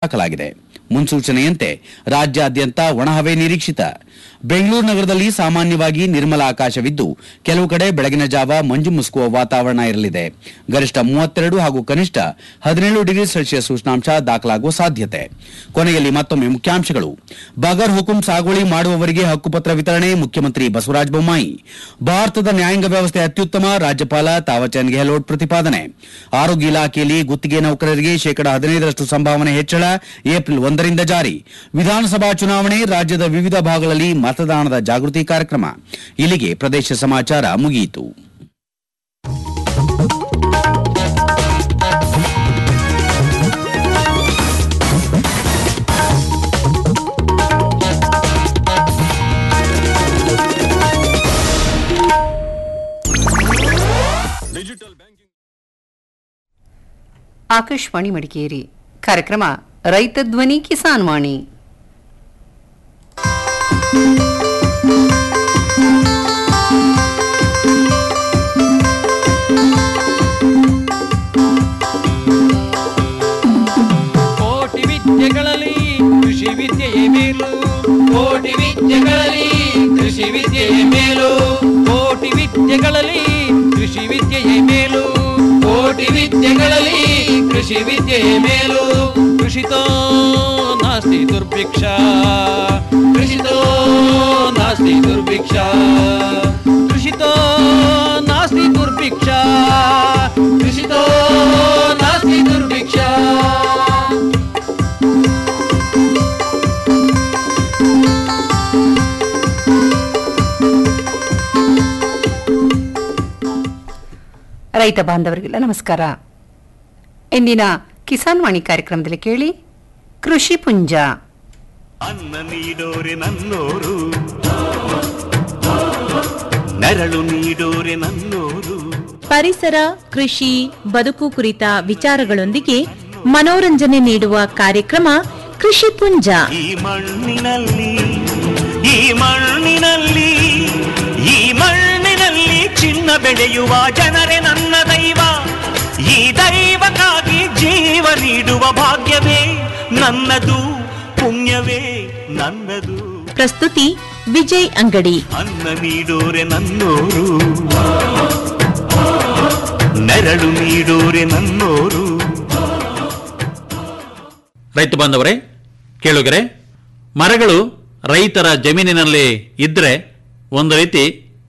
ಹಾಕಲಾಗಿದೆ ಮುನ್ಸೂಚನೆಯಂತೆ ರಾಜ್ಯಾದ್ಯಂತ ಒಣಹವೆ ನಿರೀಕ್ಷಿತ ಬೆಂಗಳೂರು ನಗರದಲ್ಲಿ ಸಾಮಾನ್ಯವಾಗಿ ನಿರ್ಮಲ ಆಕಾಶವಿದ್ದು ಕೆಲವು ಕಡೆ ಬೆಳಗಿನ ಜಾವ ಮಂಜು ಮುಸುಕುವ ವಾತಾವರಣ ಇರಲಿದೆ ಗರಿಷ್ಠ ಮೂವತ್ತೆರಡು ಹಾಗೂ ಕನಿಷ್ಠ ಹದಿನೇಳು ಡಿಗ್ರಿ ಸೆಲ್ಸಿಯಸ್ ಉಷ್ಣಾಂಶ ದಾಖಲಾಗುವ ಸಾಧ್ಯತೆ ಕೊನೆಯಲ್ಲಿ ಮತ್ತೊಮ್ಮೆ ಮುಖ್ಯಾಂಶಗಳು ಬಗರ್ ಹುಕುಂ ಸಾಗುವಳಿ ಮಾಡುವವರಿಗೆ ಹಕ್ಕುಪತ್ರ ವಿತರಣೆ ಮುಖ್ಯಮಂತ್ರಿ ಬಸವರಾಜ ಬೊಮ್ಮಾಯಿ ಭಾರತದ ನ್ಯಾಯಾಂಗ ವ್ಯವಸ್ಥೆ ಅತ್ಯುತ್ತಮ ರಾಜ್ಯಪಾಲ ತಾವರ್ಚಂದ್ ಗೆಹ್ಲೋಟ್ ಪ್ರತಿಪಾದನೆ ಆರೋಗ್ಯ ಇಲಾಖೆಯಲ್ಲಿ ಗುತ್ತಿಗೆ ನೌಕರರಿಗೆ ಶೇಕಡಾ ಹದಿನೈದರಷ್ಟು ಸಂಭಾವನೆ ಹೆಚ್ಚಳ ಏಪ್ರಿಲ್ ಒಂದರಿಂದ ಜಾರಿ ವಿಧಾನಸಭಾ ಚುನಾವಣೆ ರಾಜ್ಯದ ವಿವಿಧ ಭಾಗಗಳಲ್ಲಿ ಮತದಾನದ ಜಾಗೃತಿ ಕಾರ್ಯಕ್ರಮ ಇಲ್ಲಿಗೆ ಪ್ರದೇಶ ಸಮಾಚಾರ ಮುಗಿಯಿತು ಆಕಾಶವಾಣಿ ಮಡಿಕೇರಿ ಕಾರ್ಯಕ್ರಮ ರೈತ ಧ್ವನಿ ಕಿಸಾನ್ ವಾಣಿ ಕೋಟಿ ವಿದ್ಯೆಗಳಲ್ಲಿ ಕೃಷಿ ವಿದ್ಯೆಯೇ ಮೇಲು ಕೋಟಿ ವಿದ್ಯೆಗಳಲ್ಲಿ ಕೃಷಿ ವಿದ್ಯೆಯೇ ಮೇಲು ಕೋಟಿ ವಿದ್ಯೆಗಳಲ್ಲಿ ಕೃಷಿ ವಿದ್ಯೆಯೇ ಮೇಲು ಕೋಟಿ ವಿದ್ಯೆಗಳಲ್ಲಿ ಕೃಷಿ ವಿದ್ಯೆಯೇ ಮೇಲು ಕೃಷಿತೋ ನಾಸ್ತಿ ದುರ್ಭಿಕ್ಷ ಕೃಷಿತೋ ನಾಸ್ತಿ ದುರ್ಭಿಕ್ಷ ಕೃಷಿತೋ ನಾಸ್ತಿ ದುರ್ಭಿಕ್ಷ ಕೃಷಿತೋ ನಾಸ್ತಿ ದುರ್ಭಿಕ್ಷ ರೈತ ಬಾಂಧವರಿಗೆಲ್ಲ ನಮಸ್ಕಾರ ಇಂದಿನ ಕಿಸಾನ್ ವಾಣಿ ಕಾರ್ಯಕ್ರಮದಲ್ಲಿ ಕೇಳಿ ಕೃಷಿ ಪುಂಜ ಅನ್ನ ನೀಡೋರೆ ನನ್ನೋರು ನೆರಳು ನೀಡೋರೆ ನನ್ನೋರು ಪರಿಸರ ಕೃಷಿ ಬದುಕು ಕುರಿತ ವಿಚಾರಗಳೊಂದಿಗೆ ಮನೋರಂಜನೆ ನೀಡುವ ಕಾರ್ಯಕ್ರಮ ಕೃಷಿ ಪುಂಜ ಈ ಮಣ್ಣಿನಲ್ಲಿ ಈ ಮಣ್ಣಿನಲ್ಲಿ ಈ ಮಣ್ಣಿನಲ್ಲಿ ಚಿನ್ನ ಬೆಳೆಯುವ ಜನರೇ ನನ್ನ ದೈವ ಈ ದೈವಕ್ಕಾಗಿ ಜೀವ ನೀಡುವ ಭಾಗ್ಯವೇ ನನ್ನದು ಪುಣ್ಯವೇ ನನ್ನದು ಪ್ರಸ್ತುತಿ ವಿಜಯ್ ಅಂಗಡಿ ಅನ್ನ ನೀಡೋರೆ ನನ್ನೋರು ನೆರಳು ನೀಡೋರೆ ನನ್ನೋರು ರೈತ ಬಾಂಧವರೇ ಕೇಳುಗರೆ ಮರಗಳು ರೈತರ ಜಮೀನಿನಲ್ಲಿ ಇದ್ದರೆ ಒಂದು ರೀತಿ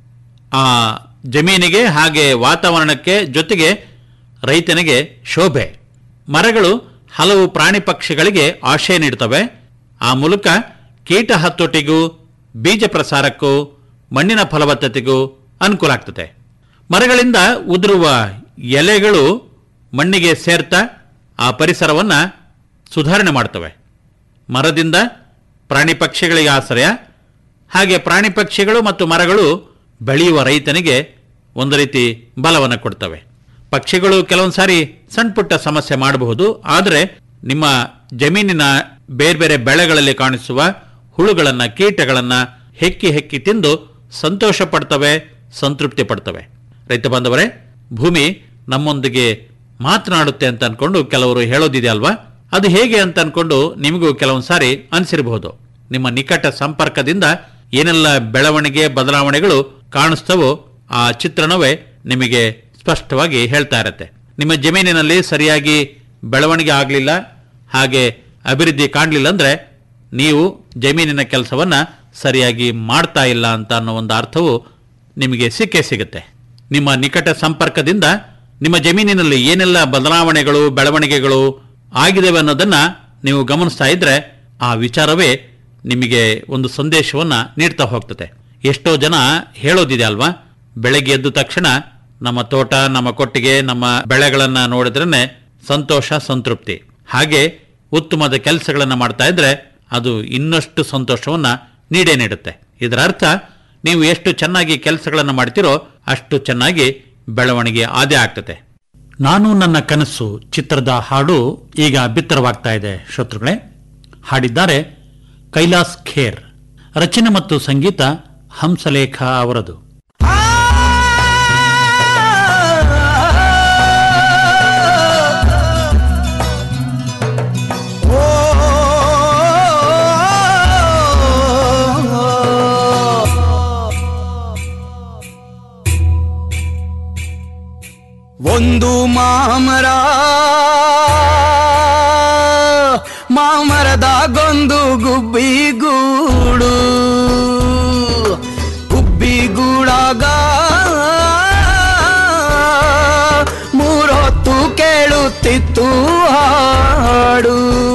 ಆ ಜಮೀನಿಗೆ ಹಾಗೆ ವಾತಾವರಣಕ್ಕೆ ಜೊತೆಗೆ ರೈತನಿಗೆ ಶೋಭೆ ಮರಗಳು ಹಲವು ಪ್ರಾಣಿ ಪಕ್ಷಿಗಳಿಗೆ ಆಶ್ರಯ ನೀಡುತ್ತವೆ ಆ ಮೂಲಕ ಕೀಟ ಹತೋಟಿಗೂ ಬೀಜ ಪ್ರಸಾರಕ್ಕೂ ಮಣ್ಣಿನ ಫಲವತ್ತತೆಗೂ ಅನುಕೂಲ ಆಗ್ತದೆ ಮರಗಳಿಂದ ಉದುರುವ ಎಲೆಗಳು ಮಣ್ಣಿಗೆ ಸೇರ್ತಾ ಆ ಪರಿಸರವನ್ನು ಸುಧಾರಣೆ ಮಾಡ್ತವೆ ಮರದಿಂದ ಪ್ರಾಣಿ ಪಕ್ಷಿಗಳಿಗೆ ಆಶ್ರಯ ಹಾಗೆ ಪ್ರಾಣಿ ಪಕ್ಷಿಗಳು ಮತ್ತು ಮರಗಳು ಬೆಳೆಯುವ ರೈತನಿಗೆ ಒಂದು ರೀತಿ ಬಲವನ್ನು ಕೊಡ್ತವೆ ಪಕ್ಷಿಗಳು ಕೆಲವೊಂದು ಸಾರಿ ಸಣ್ಣ ಪುಟ್ಟ ಸಮಸ್ಯೆ ಮಾಡಬಹುದು ಆದರೆ ನಿಮ್ಮ ಜಮೀನಿನ ಬೇರೆ ಬೇರೆ ಬೆಳೆಗಳಲ್ಲಿ ಕಾಣಿಸುವ ಹುಳುಗಳನ್ನು ಕೀಟಗಳನ್ನು ಹೆಕ್ಕಿ ಹೆಕ್ಕಿ ತಿಂದು ಸಂತೋಷ ಪಡ್ತವೆ ಸಂತೃಪ್ತಿ ಪಡ್ತವೆ ರೈತ ಬಾಂಧವರೇ ಭೂಮಿ ನಮ್ಮೊಂದಿಗೆ ಮಾತನಾಡುತ್ತೆ ಅಂತ ಅನ್ಕೊಂಡು ಕೆಲವರು ಹೇಳೋದಿದೆ ಅಲ್ವಾ ಅದು ಹೇಗೆ ಅಂತ ಅನ್ಕೊಂಡು ನಿಮಗೂ ಕೆಲವೊಂದು ಸಾರಿ ಅನಿಸಿರಬಹುದು ನಿಮ್ಮ ನಿಕಟ ಸಂಪರ್ಕದಿಂದ ಏನೆಲ್ಲ ಬೆಳವಣಿಗೆ ಬದಲಾವಣೆಗಳು ಕಾಣಿಸ್ತವೋ ಆ ಚಿತ್ರಣವೇ ನಿಮಗೆ ಸ್ಪಷ್ಟವಾಗಿ ಹೇಳ್ತಾ ಇರತ್ತೆ ನಿಮ್ಮ ಜಮೀನಿನಲ್ಲಿ ಸರಿಯಾಗಿ ಬೆಳವಣಿಗೆ ಆಗಲಿಲ್ಲ ಹಾಗೆ ಅಭಿವೃದ್ಧಿ ಕಾಣಲಿಲ್ಲ ಅಂದ್ರೆ ನೀವು ಜಮೀನಿನ ಕೆಲಸವನ್ನ ಸರಿಯಾಗಿ ಮಾಡ್ತಾ ಇಲ್ಲ ಅಂತ ಅನ್ನೋ ಒಂದು ಅರ್ಥವು ನಿಮಗೆ ಸಿಕ್ಕೇ ಸಿಗುತ್ತೆ ನಿಮ್ಮ ನಿಕಟ ಸಂಪರ್ಕದಿಂದ ನಿಮ್ಮ ಜಮೀನಿನಲ್ಲಿ ಏನೆಲ್ಲ ಬದಲಾವಣೆಗಳು ಬೆಳವಣಿಗೆಗಳು ಆಗಿದ್ದಾವೆ ಅನ್ನೋದನ್ನ ನೀವು ಗಮನಿಸ್ತಾ ಇದ್ರೆ ಆ ವಿಚಾರವೇ ನಿಮಗೆ ಒಂದು ಸಂದೇಶವನ್ನ ನೀಡ್ತಾ ಹೋಗ್ತದೆ ಎಷ್ಟೋ ಜನ ಹೇಳೋದಿದೆ ಅಲ್ವಾ ಬೆಳಗ್ಗೆ ಎದ್ದ ತಕ್ಷಣ ನಮ್ಮ ತೋಟ ನಮ್ಮ ಕೊಟ್ಟಿಗೆ ನಮ್ಮ ಬೆಳೆಗಳನ್ನ ನೋಡಿದ್ರೇನೆ ಸಂತೋಷ ಸಂತೃಪ್ತಿ ಹಾಗೆ ಉತ್ತಮದ ಕೆಲಸಗಳನ್ನ ಮಾಡ್ತಾ ಇದ್ರೆ ಅದು ಇನ್ನಷ್ಟು ಸಂತೋಷವನ್ನ ನೀಡೇ ನೀಡುತ್ತೆ ಇದರ ಅರ್ಥ ನೀವು ಎಷ್ಟು ಚೆನ್ನಾಗಿ ಕೆಲಸಗಳನ್ನು ಮಾಡ್ತೀರೋ ಅಷ್ಟು ಚೆನ್ನಾಗಿ ಬೆಳವಣಿಗೆ ಆದೇ ಆಗ್ತದೆ ನಾನು ನನ್ನ ಕನಸು ಚಿತ್ರದ ಹಾಡು ಈಗ ಬಿತ್ತರವಾಗ್ತಾ ಇದೆ ಶ್ರೋತೃಗಳೇ ಹಾಡಿದ್ದಾರೆ ಕೈಲಾಸ್ ಖೇರ್ ರಚನೆ ಮತ್ತು ಸಂಗೀತ ಹಂಸಲೇಖ ಅವರದು ಓ ಒಂದು ಮಾಮರ ಮಾಮರದಾಗೊಂದು ಗುಬ್ಬಿ ಗೂಡು ಗುಬ್ಬಿ ಗೂಡಾಗ ಮೂರೊತ್ತು ಕೇಳುತ್ತಿತ್ತು ಹಾಡು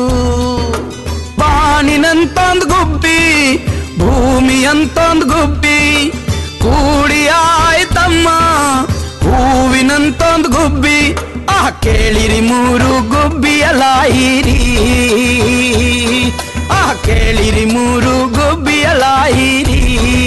ಬಾಣಿನಂತೊಂದು ಗುಬ್ಬಿ ಭೂಮಿಯಂತೊಂದು ಗುಬ್ಬಿ ಕೂಡಿ ಆಯ್ತಮ್ಮ ಹೂವಿನಂತೊಂದು ಗುಬ್ಬಿ ಆ ಕೇಳಿರಿ ಮೂರು ಗುಬ್ಬಿಯ ಲಾಯಿರಿ ಆ ಕೇಳಿರಿ ಮೂರು ಗುಬ್ಬಿಯ ಲಾಯಿರಿ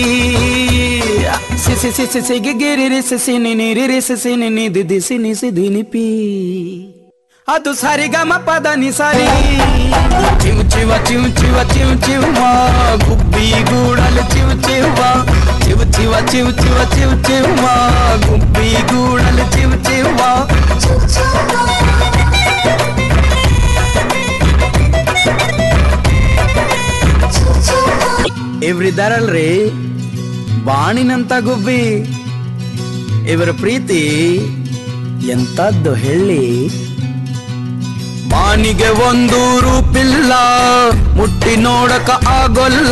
ಸಿಸಿ ಸಿಸಿ ಸಿಗಿ ಗಿರಿ ಸಿಸಿ ನಿರಿ ರಿ ಸಿಸಿ ನಿನಿ ದಿದಿ ಸಿನಿ ಸಿದಿ ನಿಪಿ ಅದು ಸರಿಗಮ ಪದ ನಿ ಸರಿ ಚಿವ್ ಚಿವ ಚಿವ್ ಚಿವ ಚಿವ್ ಚಿವ್ವ ಗುಬ್ಬಿ ಗೂಡಲು ಚಿವ್ ಚಿವ್ವ ಚಿವ್ ಚಿವ ಚಿವ್ ಚಿವ ಚಿವ್ ಚಿವ್ವ ಗುಬ್ಬಿ ಗೂಡಲು ಚಿವ್ ಚಿವ್ವ ಇವ್ರಿದಾರಲ್ರಿ ಬಾಣಿನಂತ ಗುಬ್ಬಿ ಇವರ ಪ್ರೀತಿ ಎಂತದ್ದು ಹೇಳಿ ಬಾನಿಗೆ ಒಂದು ರೂಪಿಲ್ಲ ಮುಟ್ಟಿ ನೋಡಕ ಆಗೊಲ್ಲ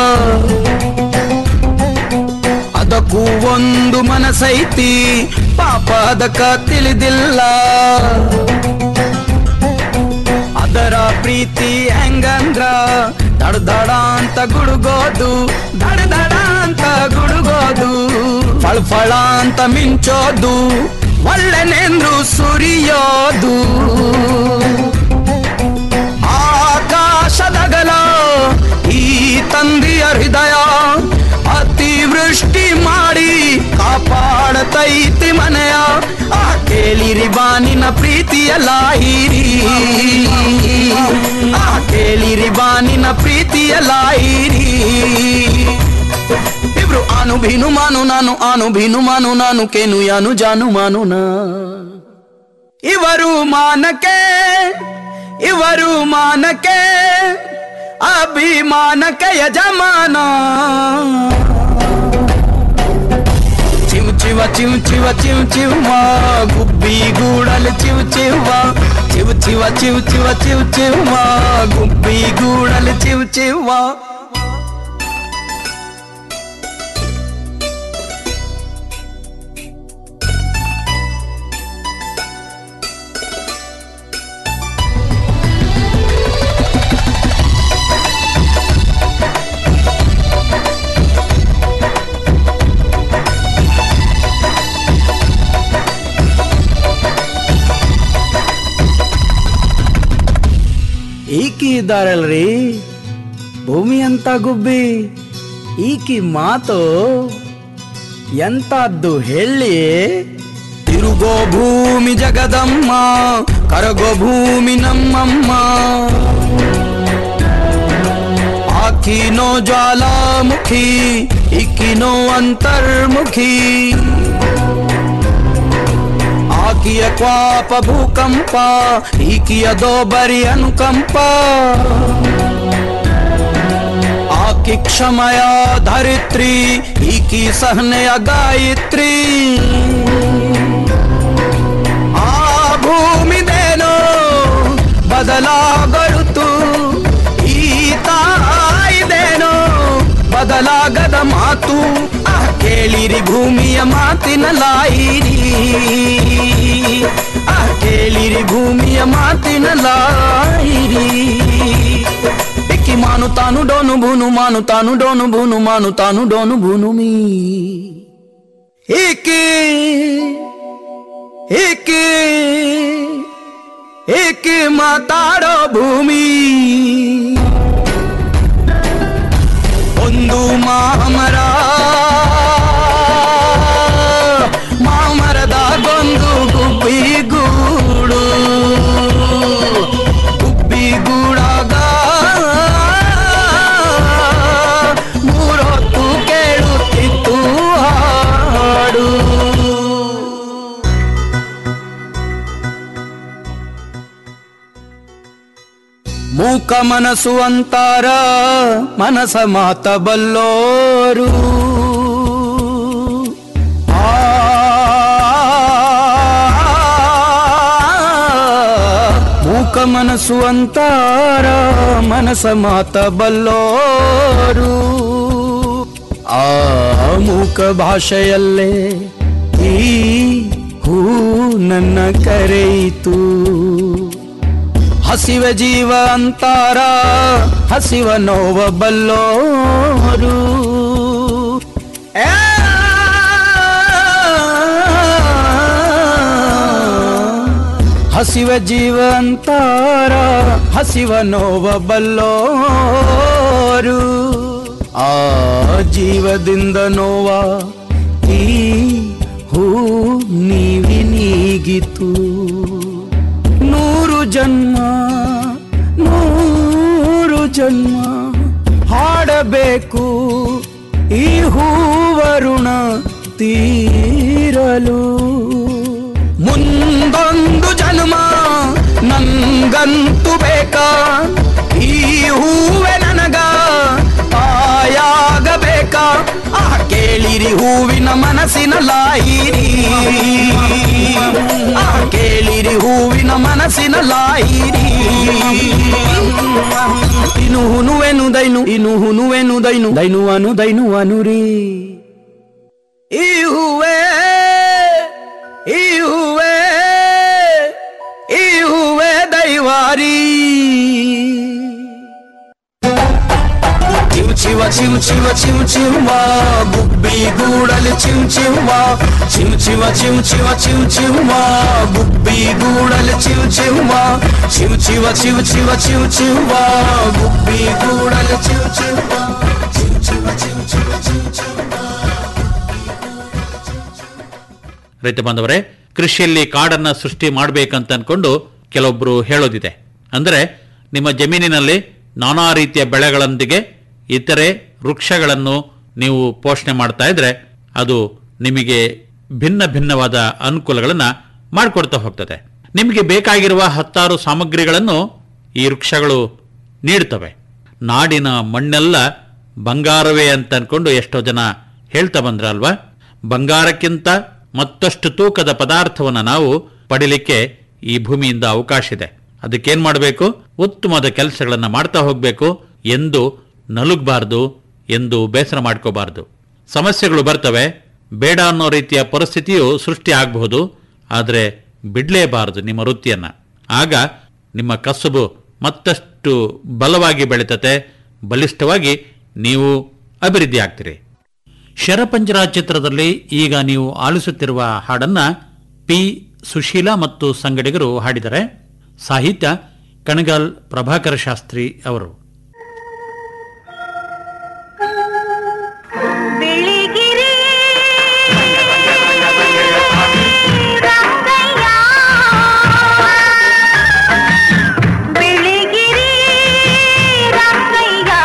ಅದಕ್ಕೂ ಒಂದು ಮನಸೈತಿ ಪಾಪ ಅದಕ್ಕ ತಿಳಿದಿಲ್ಲ ಅದರ ಪ್ರೀತಿ ಹೆಂಗಂದ್ರ ದಡ ದಡ ಅಂತ ಗುಡುಗೋದು ದಡ ದಡ ಅಂತ ಗುಡುಗೋದು ಫಳ ಫಳ ಅಂತ ಮಿಂಚೋದು ಒಳ್ಳೆನೆಂದ್ರು ಸುರಿಯೋದು ಆಕಾಶದಗಲ ಈ ತಂದೆಯ ಹೃದಯ ಅತಿವೃಷ್ಟಿ ಮಾಡಿ ಕಾಪಾಡತೈತಿ ಮನೆಯ ಆ ಕೇಳಿರಿ ಬಾನಿನ ಪ್ರೀತಿಯ ಲಾಹಿರಿ ಆ ಕೇಳಿರಿ ಬಾನಿನ ಪ್ರೀತಿಯ ಲಾಹಿರಿ ಇಬ್ರು ಆನು ಭೀನು ಮಾನು ನಾನು ಆನು ಭೀನು ಮಾನು ನಾನು ಕೇನು ಯಾನು ಜಾನು ಮಾನು ನಾ ಇವರು ಮಾನಕ್ಕೆ ಇವರು ಮಾನಕ್ಕೆ ಅಭಿಮಾನಕ್ಕೆ ಯಜಮಾನ ಚಿವ್ ಚಿವ ಚಿವ್ ಚಿವ ಚಿವ್ ಚಿವ್ವ ಗುಬ್ಬಿ ಗೂಡಲು ಚಿವ್ ಚಿವ್ವ ಚಿವ್ ಚಿವ ಚಿವ್ ಚಿವ ಚಿವ್ ಚಿವ್ವ ಗುಬ್ಬಿ ಗೂಡಲು ಚಿವ್ ಚಿವ್ವ ಈಕಿ ಇದ್ದಾರಲ್ರಿ ಭೂಮಿ ಅಂತ ಗುಬ್ಬಿ ಈಕಿ ಮಾತು ಎಂತದ್ದು ಹೇಳಿ ತಿರುಗೋ ಭೂಮಿ ಜಗದಮ್ಮ ಕರಗೋ ಭೂಮಿ ನಮ್ಮಮ್ಮ ಆಕಿನೋ ಜ್ವಾಲಾಮುಖಿ ಈಕಿನೋ ಅಂತರ್ಮುಖಿ ಆಕಿಯ ಕ್ವಾಪ ಭೂಕಂಪ ಈಕಿಯ ದೋಬರಿ ಅನುಕಂಪ ಆಕಿ ಕ್ಷಮಯ ಧರಿತ್ರಿ ಈಕಿ ಸಹನೆಯ ಗಾಯತ್ರಿ ಆ ಭೂಮಿದೇನೋ ಬದಲಾಗರುತು ಈ ತಾಯಿದೇನೋ ಬದಲಾಗದ ಮಾತು ಆ ಕೇಳಿರಿ ಭೂಮಿಯ ಮಾತಿನ ಲಾಯಿರಿ ಆ ಕೇಳಿರಿ ಭೂಮಿಯ ಮಾತಿನ ಲಾಯಿರಿ ಇಕ್ಕಿ ಮಾನು ತಾನು ಡೋನು ಭೂನು ಮಾನು ತಾನು ಡೋನು ಭೂನು ಮಾನು ತಾನು ಡೋನು ಭೂನು ಮೀ ಏಕೆ ಏಕೆ ಏಕೆ ಮಾತಾಡೋ ಭೂಮಿ ಒಂದು ಮಾಮರ ಮಾಮರದಾಗೊಂದು ಗುಬ್ಬಿ ಗೂಡು ಗುಬ್ಬಿ ಗೂಡಾಗ ಮೂರೊತ್ತು ಕೇಳುತ್ತಿತ್ತು ಹಾಡು ಮೂಕ ಮನಸ್ಸು ಅಂತಾರ ಮನಸ ಮಾತ ಬಲ್ಲೋರು ಆ ಮನಸ್ಸು ಅಂತಾರ ಮನಸ ಮಾತ ಬಲ್ಲೋರು ಆ ಮೂಕ ಭಾಷೆಯಲ್ಲೇ ಈ ಹೂ ನನ್ನ ಕರೆಯಿತು ಹಸಿವ ಜೀವ ಅಂತಾರ ಹಸಿವ ನೋವ ಬಲ್ಲೋರು ಏ! ಹಸಿವ ಜೀವ ಅಂತಾರ ಹಸಿವ ನೋವ ಬಲ್ಲೋರು ಆ ಜೀವದಿಂದ ನೋವ ಈ ಹೂ ನೀವಿ ನೀಗಿತು ನೂರು ಜನ್ಮ ನೂರು ಜನ್ಮ ಹಾಡಬೇಕು ಈ ಹೂವರುಣ ತೀರಲು ಮುಂದೊಂದು ಜನ್ಮ ನಂಗಂತೂ ಬೇಕಾ ಈ ಹೂವೆ ನನಗ ಆಯಾಗಬೇಕಾ ಆ ಕೇಳಿರಿ ಹೂವಿನ ಮನಸ್ಸಿನ ಲಾಯಿರಿ ಆ ಕೇಳಿರಿ ಹೂವಿನ ಮನಸ್ಸಿನ ಲಾಯಿರಿ ಇನು ಹುನುವೆನು ದೈನು ಇನು ಹುನುವೆನು ದೈನು ದೈನು ಅನು ದೈನು ಅನುರಿ ಈ ಹೂವೇ ಈ ಹೂವೇ ಈ ಹೂವೇ ದೈವಾರಿ ಚಿವ್ ಚಿವ ಚಿವ್ ಚಿವ ಚಿವ್ ಚಿವ್ವ ಗುಬ್ಬಿ ಗೂಡಲು ಚಿವ್ ಚಿವ್ವ ಚಿವ್ ಚಿವ ಚಿವ್ ಚಿವ ಚಿವ್ ಚಿವ್ವ ಗುಬ್ಬಿ ಗೂಡಲು ಚಿವ್ ಚಿವ್ವ ಚಿವ್ ಚಿವ ಚಿವ್ ಚಿವ ಚಿವ್ ಚಿವ್ವ ಗುಬ್ಬಿ ಗೂಡಲು ಚಿವ್ ಚಿವ್ವ ಚಿವ್ ಚಿವ ಚಿವ್ ಚಿವ ಚಿವ್ ಚಿವ್ವ ರೈತ ಬಾಂಧವರೇ ಕೃಷಿಯಲ್ಲಿ ಕಾಡನ್ನ ಸೃಷ್ಟಿ ಮಾಡಬೇಕಂತ ಅನ್ಕೊಂಡು ಕೆಲವೊಬ್ರು ಹೇಳೋದಿದೆ ಅಂದರೆ ನಿಮ್ಮ ಜಮೀನಿನಲ್ಲಿ ನಾನಾ ರೀತಿಯ ಬೆಳೆಗಳೊಂದಿಗೆ ಇತರೆ ವೃಕ್ಷಗಳನ್ನು ನೀವು ಪೋಷಣೆ ಮಾಡ್ತಾ ಇದ್ರೆ ಅದು ನಿಮಗೆ ಭಿನ್ನ ಭಿನ್ನವಾದ ಅನುಕೂಲಗಳನ್ನು ಮಾಡಿಕೊಡ್ತಾ ಹೋಗ್ತದೆ ನಿಮಗೆ ಬೇಕಾಗಿರುವ ಹತ್ತಾರು ಸಾಮಗ್ರಿಗಳನ್ನು ಈ ವೃಕ್ಷಗಳು ನೀಡ್ತವೆ ನಾಡಿನ ಮಣ್ಣೆಲ್ಲ ಬಂಗಾರವೇ ಅಂತ ಅನ್ಕೊಂಡು ಎಷ್ಟೋ ಜನ ಹೇಳ್ತಾ ಬಂದ್ರಲ್ವಾ ಬಂಗಾರಕ್ಕಿಂತ ಮತ್ತಷ್ಟು ತೂಕದ ಪದಾರ್ಥವನ್ನು ನಾವು ಪಡಿಲಿಕ್ಕೆ ಈ ಭೂಮಿಯಿಂದ ಅವಕಾಶ ಇದೆ ಅದಕ್ಕೇನ್ ಮಾಡಬೇಕು ಉತ್ತಮವಾದ ಕೆಲಸಗಳನ್ನು ಮಾಡ್ತಾ ಹೋಗಬೇಕು ಎಂದು ನಲುಗಬಾರ್ದು ಎಂದು ಬೇಸರ ಮಾಡ್ಕೋಬಾರ್ದು ಸಮಸ್ಯೆಗಳು ಬರ್ತವೆ ಬೇಡ ಅನ್ನೋ ರೀತಿಯ ಪರಿಸ್ಥಿತಿಯು ಸೃಷ್ಟಿ ಆಗಬಹುದು ಆದರೆ ಬಿಡಲೇಬಾರದು ನಿಮ್ಮ ವೃತ್ತಿಯನ್ನ ಆಗ ನಿಮ್ಮ ಕಸುಬು ಮತ್ತಷ್ಟು ಬಲವಾಗಿ ಬೆಳೀತತೆ ಬಲಿಷ್ಠವಾಗಿ ನೀವು ಅಭಿವೃದ್ಧಿ ಆಗ್ತೀರಿ ಶರಪಂಜರ ಚಿತ್ರದಲ್ಲಿ ಈಗ ನೀವು ಆಲಿಸುತ್ತಿರುವ ಹಾಡನ್ನ ಪಿ ಸುಶೀಲಾ ಮತ್ತು ಸಂಗಡಿಗರು ಹಾಡಿದರೆ ಸಾಹಿತ್ಯ ಕಣಗಾಲ್ ಪ್ರಭಾಕರ ಶಾಸ್ತ್ರಿ ಅವರು ಬಿಳಿಗಿರಿ ರಂಗಯ್ಯ ಬಿಳಿಗಿರಿ ರಂಗಯ್ಯ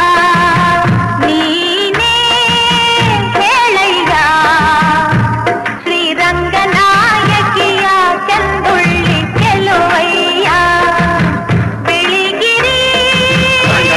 ನೀನೇ ಹೇಳಯ್ಯ ಶ್ರೀರಂಗನಾಯಕಿಯ ಚಂದುಳ್ಳಿ ಚೆಲುವಯ್ಯ ಬಿಳಿಗಿರಿ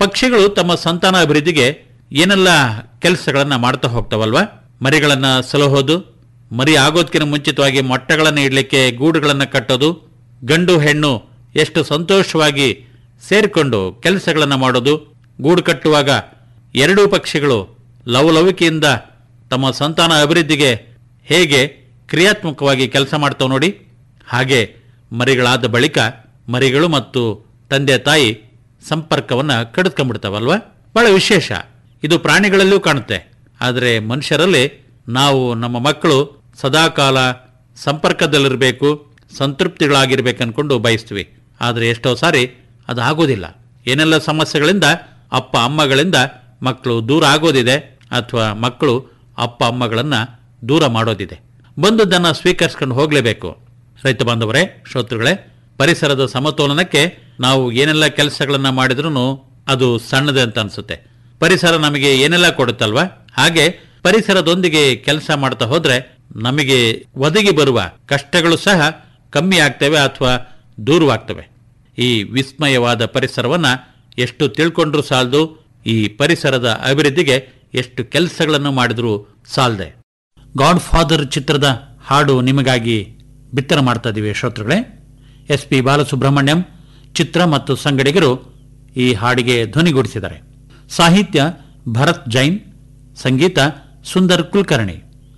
ಪಕ್ಷಿಗಳು ತಮ್ಮ ಸಂತಾನ ಅಭಿವೃದ್ಧಿಗೆ ಏನೆಲ್ಲ ಕೆಲಸಗಳನ್ನ ಮಾಡ್ತಾ ಹೋಗ್ತಾವಲ್ವಾ ಮರಿಗಳನ್ನ ಸಲಹೋದು ಮರಿ ಆಗೋದಕ್ಕಿಂತ ಮುಂಚಿತವಾಗಿ ಮೊಟ್ಟೆಗಳನ್ನು ಇಡಲಿಕ್ಕೆ ಗೂಡುಗಳನ್ನು ಕಟ್ಟೋದು ಗಂಡು ಹೆಣ್ಣು ಎಷ್ಟು ಸಂತೋಷವಾಗಿ ಸೇರಿಕೊಂಡು ಕೆಲಸಗಳನ್ನು ಮಾಡೋದು ಗೂಡು ಕಟ್ಟುವಾಗ ಎರಡೂ ಪಕ್ಷಿಗಳು ಲವಲವಿಕೆಯಿಂದ ತಮ್ಮ ಸಂತಾನ ಅಭಿವೃದ್ಧಿಗೆ ಹೇಗೆ ಕ್ರಿಯಾತ್ಮಕವಾಗಿ ಕೆಲಸ ಮಾಡ್ತಾವೆ ನೋಡಿ ಹಾಗೆ ಮರಿಗಳಾದ ಬಳಿಕ ಮರಿಗಳು ಮತ್ತು ತಂದೆ ತಾಯಿ ಸಂಪರ್ಕವನ್ನು ಕಡಿದ್ಕೊಂಡ್ಬಿಡ್ತಾವಲ್ವಾ ಬಹಳ ವಿಶೇಷ ಇದು ಪ್ರಾಣಿಗಳಲ್ಲೂ ಕಾಣುತ್ತೆ ಆದರೆ ಮನುಷ್ಯರಲ್ಲಿ ನಾವು ನಮ್ಮ ಮಕ್ಕಳು ಸದಾಕಾಲ ಸಂಪರ್ಕದಲ್ಲಿರಬೇಕು ಸಂತೃಪ್ತಿಗಳಾಗಿರ್ಬೇಕು ಅನ್ಕೊಂಡು ಬಯಸ್ತೀವಿ ಆದರೆ ಎಷ್ಟೋ ಸಾರಿ ಅದು ಆಗೋದಿಲ್ಲ ಏನೆಲ್ಲ ಸಮಸ್ಯೆಗಳಿಂದ ಅಪ್ಪ ಅಮ್ಮಗಳಿಂದ ಮಕ್ಕಳು ದೂರ ಆಗೋದಿದೆ ಅಥವಾ ಮಕ್ಕಳು ಅಪ್ಪ ಅಮ್ಮಗಳನ್ನು ದೂರ ಮಾಡೋದಿದೆ ಬಂದದ್ದನ್ನು ಸ್ವೀಕರಿಸ್ಕೊಂಡು ಹೋಗಲೇಬೇಕು ರೈತ ಬಾಂಧವರೇ ಶ್ರೋತೃಗಳೇ ಪರಿಸರದ ಸಮತೋಲನಕ್ಕೆ ನಾವು ಏನೆಲ್ಲ ಕೆಲಸಗಳನ್ನ ಮಾಡಿದ್ರೂ ಅದು ಸಣ್ಣದೆ ಅಂತ ಅನ್ಸುತ್ತೆ ಪರಿಸರ ನಮಗೆ ಏನೆಲ್ಲ ಕೊಡುತ್ತಲ್ವಾ ಹಾಗೆ ಪರಿಸರದೊಂದಿಗೆ ಕೆಲಸ ಮಾಡ್ತಾ ಹೋದ್ರೆ ನಮಗೆ ಒದಗಿ ಬರುವ ಕಷ್ಟಗಳು ಸಹ ಕಮ್ಮಿ ಆಗ್ತವೆ ಅಥವಾ ದೂರವಾಗ್ತವೆ ಈ ವಿಸ್ಮಯವಾದ ಪರಿಸರವನ್ನ ಎಷ್ಟು ತಿಳ್ಕೊಂಡ್ರೂ ಸಾಲದು ಈ ಪರಿಸರದ ಅಭಿವೃದ್ಧಿಗೆ ಎಷ್ಟು ಕೆಲಸಗಳನ್ನು ಮಾಡಿದ್ರೂ ಸಾಲದೆ ಗಾಡ್ ಫಾದರ್ ಚಿತ್ರದ ಹಾಡು ನಿಮಗಾಗಿ ಬಿತ್ತರ ಮಾಡ್ತಾ ಇದ್ದೀವಿ ಶ್ರೋತೃಗಳೇ ಎಸ್ ಪಿ ಬಾಲಸುಬ್ರಹ್ಮಣ್ಯಂ ಚಿತ್ರ ಮತ್ತು ಸಂಗಡಿಗರು ಈ ಹಾಡಿಗೆ ಧ್ವನಿಗೂಡಿಸಿದ್ದಾರೆ ಸಾಹಿತ್ಯ ಭರತ್ ಜೈನ್ ಸಂಗೀತ ಸುಂದರ್ ಕುಲಕರ್ಣಿ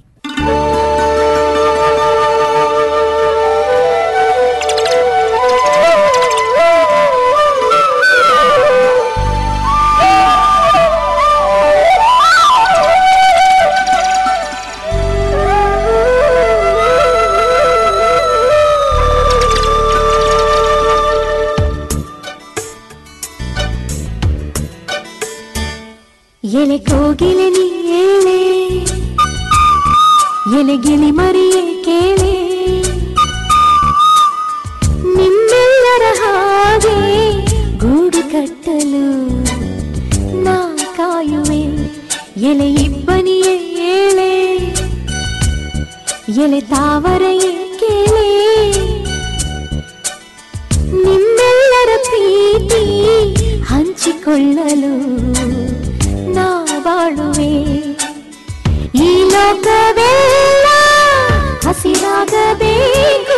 ಎಲೆ ಕೋಗಿಲೆ ನೀ ಏಳೆ ಎಲೆ ಗಿಳಿ ಮರಿಯೇ ಕೇಳೆ ನಿಮ್ಮೆಲ್ಲರ ಹಾಗೆ ಗೂಡು ಕಟ್ಟಲು ನಾ ಕಾಯುವೆ ಎಲೆ ಇಬ್ಬನಿಯೇ ಏಳೆ ಎಲೆ ತಾವರೆಯೇ ಕೇಳೆ ನಿಮ್ಮೆಲ್ಲರ ಪ್ರೀತಿ ಹಂಚಿಕೊಳ್ಳಲು ನಾ ಬಾಳುವೆ ಈ ಲೋಕವೆಲ್ಲ ಹಸಿರಾಗಬೇಕು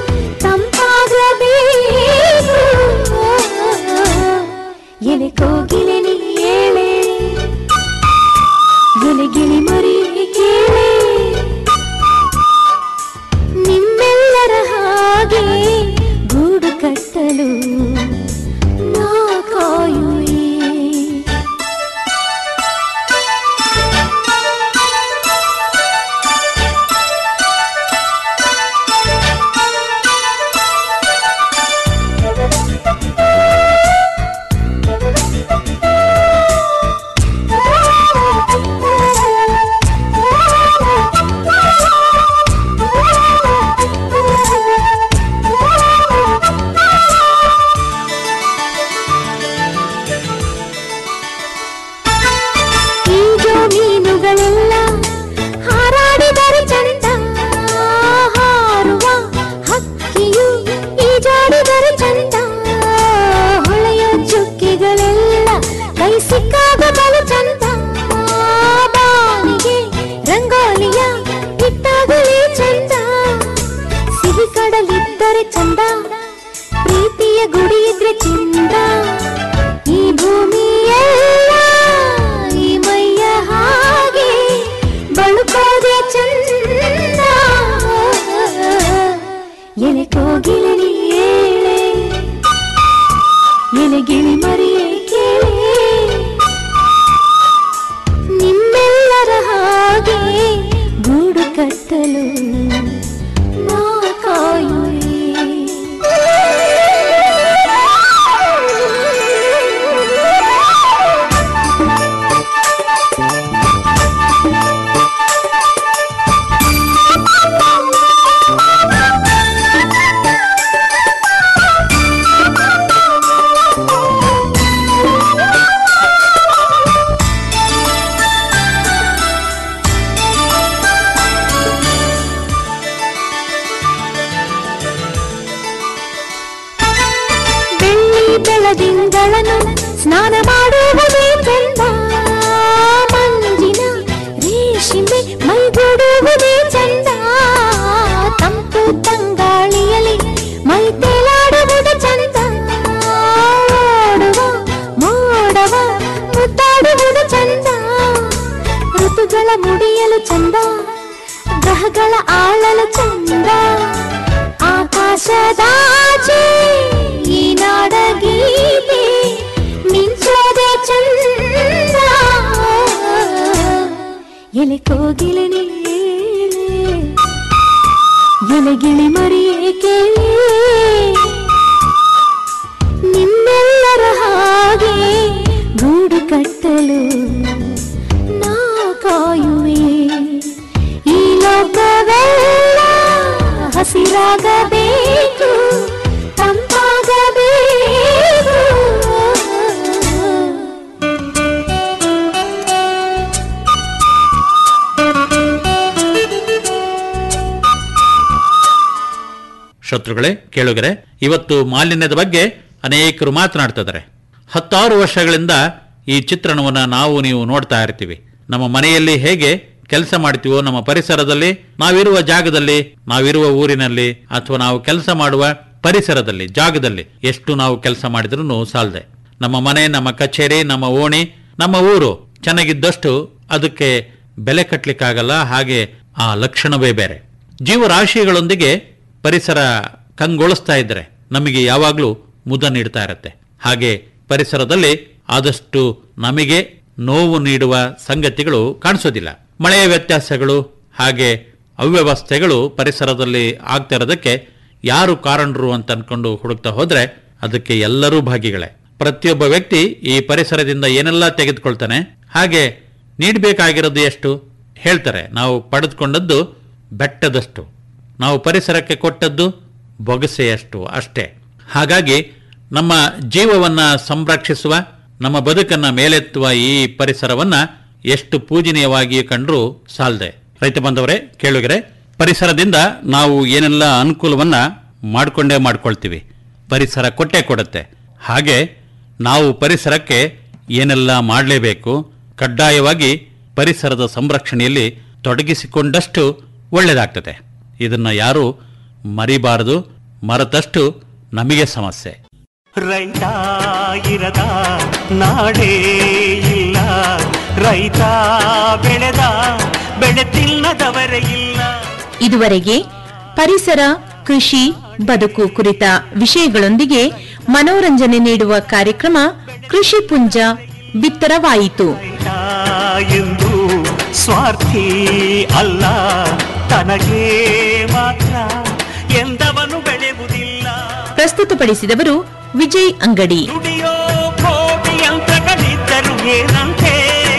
ತಂಪಾಗಬೇಕು ಎಲೆ ಕೋಗಿಲೆ ನೀ ಏಳೆ ಎಲೆ ಗಿಳಿ ಮರಿ ಕೇಳೆ ನಿಮ್ಮೆಲ್ಲರ ಹಾಗೆ ಗೂಡು ಕಟ್ಟಲು ನಾ ಕಾಯುವೆ ಈಜೋ ಮೀನುಗಳೆಲ್ಲ ಹಾರಾಡಿದರೆ ಚಂದ ಹಾರುವ ಹಕ್ಕಿಯು ಈಜಾಡಿದರೆ ಚಂದ ಹೊಳೆಯೋ ಚುಕ್ಕಿಗಳೆಲ್ಲ ಕೈ ಸಿಕ್ಕಾಗ ಬಲು ಚಂದ ಬಾನಿಗೆ ರಂಗೋಲಿಯ ಇಟ್ಟಾಗಲೇ ಚಂದ ಸಿಹಿ ಕಡಲಿದ್ದರೆ ಚಂದ ಪ್ರೀತಿಯ ಗುಡಿ ಇದ್ರೆ ಚಂದ ಈ ಭೂಮಿಯೆಲ್ಲ ಈ ಮೈಯ ಹಾಗೆ ಬಳುಕೋದೆ ಚಂದ ಎಲೆ ಕೋಗಿಲೆ ನೀ ಏಳೆ ಎಲೆ ಗಿಳಿ ಮರಿಯೇ ಕೇಳೆ ನಿಮ್ಮೆಲ್ಲರ ಹಾಗೆ ಗೂಡು ಕಟ್ಟಲು ನಾ ಕಾಯುವೆ ಬೆಳ್ಳಿ ಬೆಳದಿಂಗಳನ್ನು ಸ್ನಾನ ಮಾಡು ಮಕ್ಕಳ ಮುಡಿಯಲು ಚಂದ ಗ್ರಹಗಳ ಆಳಲು ಚಂದ ಆಕಾಶದಾಚೆ ಈ ನಾಡ ಗೀತೆ ಮಿಂಚೋದೆ ಚಂದ ಎಲೆ ಕೋಗಿಲೆ ನೀಳೆ ಎಲೆ ಗಿಳಿ ಮರಿಯೇ ಕೇಳಿ ನಿಮ್ಮೆಲ್ಲರ ಹಾಗೆ ಗೂಡು ಕಟ್ಟಲು ನಾ ಕಾಯುವೆ ಈ ಲೋಕವೆಲ್ಲ ಹಸಿರಾಗಬೇಕು ತಂಪಾಗಬೇಕು ಶತ್ರುಗಳೇ ಕೇಳುಗರೆ ಇವತ್ತು ಮಾಲಿನ್ಯದ ಬಗ್ಗೆ ಅನೇಕರು ಮಾತನಾಡ್ತಿದ್ದಾರೆ ಹತ್ತಾರು ವರ್ಷಗಳಿಂದ ಈ ಚಿತ್ರಣವನ್ನು ನಾವು ನೀವು ನೋಡ್ತಾ ಇರ್ತೀವಿ ನಮ್ಮ ಮನೆಯಲ್ಲಿ ಹೇಗೆ ಕೆಲಸ ಮಾಡ್ತೀವೋ ನಮ್ಮ ಪರಿಸರದಲ್ಲಿ ನಾವಿರುವ ಜಾಗದಲ್ಲಿ ನಾವಿರುವ ಊರಿನಲ್ಲಿ ಅಥವಾ ನಾವು ಕೆಲಸ ಮಾಡುವ ಪರಿಸರದಲ್ಲಿ ಜಾಗದಲ್ಲಿ ಎಷ್ಟು ನಾವು ಕೆಲಸ ಮಾಡಿದ್ರೂ ಸಾಲದೆ ನಮ್ಮ ಮನೆ ನಮ್ಮ ಕಚೇರಿ ನಮ್ಮ ಓಣಿ ನಮ್ಮ ಊರು ಚೆನ್ನಾಗಿದ್ದಷ್ಟು ಅದಕ್ಕೆ ಬೆಲೆ ಕಟ್ಟಲಿಕ್ಕಾಗಲ್ಲ ಹಾಗೆ ಆ ಲಕ್ಷಣವೇ ಬೇರೆ ಜೀವರಾಶಿಗಳೊಂದಿಗೆ ಪರಿಸರ ಕಂಗೊಳಿಸ್ತಾ ಇದ್ರೆ ನಮಗೆ ಯಾವಾಗಲೂ ಮುದ ನೀಡ್ತಾ ಇರುತ್ತೆ ಹಾಗೆ ಪರಿಸರದಲ್ಲಿ ಆದಷ್ಟು ನಮಗೆ ನೋವು ನೀಡುವ ಸಂಗತಿಗಳು ಕಾಣಿಸೋದಿಲ್ಲ ಮಳೆಯ ವ್ಯತ್ಯಾಸಗಳು ಹಾಗೆ ಅವ್ಯವಸ್ಥೆಗಳು ಪರಿಸರದಲ್ಲಿ ಆಗ್ತಾ ಇರೋದಕ್ಕೆ ಯಾರು ಕಾರಣರು ಅಂತ ಅನ್ಕೊಂಡು ಹುಡುಕ್ತಾ ಹೋದ್ರೆ ಅದಕ್ಕೆ ಎಲ್ಲರೂ ಭಾಗಿಗಳೇ ಪ್ರತಿಯೊಬ್ಬ ವ್ಯಕ್ತಿ ಈ ಪರಿಸರದಿಂದ ಏನೆಲ್ಲ ತೆಗೆದುಕೊಳ್ತಾನೆ ಹಾಗೆ ನೀಡಬೇಕಾಗಿರೋದು ಎಷ್ಟು ಹೇಳ್ತಾರೆ ನಾವು ಪಡೆದುಕೊಂಡದ್ದು ಬೆಟ್ಟದಷ್ಟು ನಾವು ಪರಿಸರಕ್ಕೆ ಕೊಟ್ಟದ್ದು ಬೊಗಸೆಯಷ್ಟು ಅಷ್ಟೇ ಹಾಗಾಗಿ ನಮ್ಮ ಜೀವವನ್ನ ಸಂರಕ್ಷಿಸುವ ನಮ್ಮ ಬದುಕನ್ನ ಮೇಲೆತ್ತುವ ಈ ಪರಿಸರವನ್ನ ಎಷ್ಟು ಪೂಜನೀಯವಾಗಿ ಕಂಡ್ರೂ ಸಾಲದೆ ರೈತ ಬಂದವರೇ ಕೇಳುಗರೆ ಪರಿಸರದಿಂದ ನಾವು ಏನೆಲ್ಲ ಅನುಕೂಲವನ್ನ ಮಾಡಿಕೊಂಡೇ ಮಾಡ್ಕೊಳ್ತೀವಿ ಪರಿಸರ ಕೊಟ್ಟೆ ಕೊಡುತ್ತೆ ಹಾಗೆ ನಾವು ಪರಿಸರಕ್ಕೆ ಏನೆಲ್ಲ ಮಾಡಲೇಬೇಕು ಕಡ್ಡಾಯವಾಗಿ ಪರಿಸರದ ಸಂರಕ್ಷಣೆಯಲ್ಲಿ ತೊಡಗಿಸಿಕೊಂಡಷ್ಟು ಒಳ್ಳೆಯದಾಗ್ತದೆ ಇದನ್ನ ಯಾರು ಮರಿಬಾರದು ಮರೆತಷ್ಟು ನಮಗೆ ಸಮಸ್ಯೆ ರೈತ ಇರದ ನಾಡೇ ಇಲ್ಲ ರೈತ ಬೆಳೆದ ಬೆಳೆ ತಿನ್ನದವರೇ ಇಲ್ಲ ಇದುವರೆಗೆ ಪರಿಸರ ಕೃಷಿ ಬದುಕು ಕುರಿತ ವಿಷಯಗಳೊಂದಿಗೆ ಮನೋರಂಜನೆ ನೀಡುವ ಕಾರ್ಯಕ್ರಮ ಕೃಷಿ ಪುಂಜ ಬಿತ್ತರವಾಯಿತು ರೈತ ಎಂದು ಸ್ವಾರ್ಥಿ ಅಲ್ಲ ತನಗೆ ಮಾತ್ರ ಎಂದವನು ಬೆಳೆಯುವುದಿಲ್ಲ ಪ್ರಸ್ತುತಪಡಿಸಿದವರು ವಿಜಯ್ ಅಂಗಡಿ ದುಡಿಯೋ ಕೋಟಿ ಯಂತ್ರಗಳಿದ್ದರು ಏನಂತೆ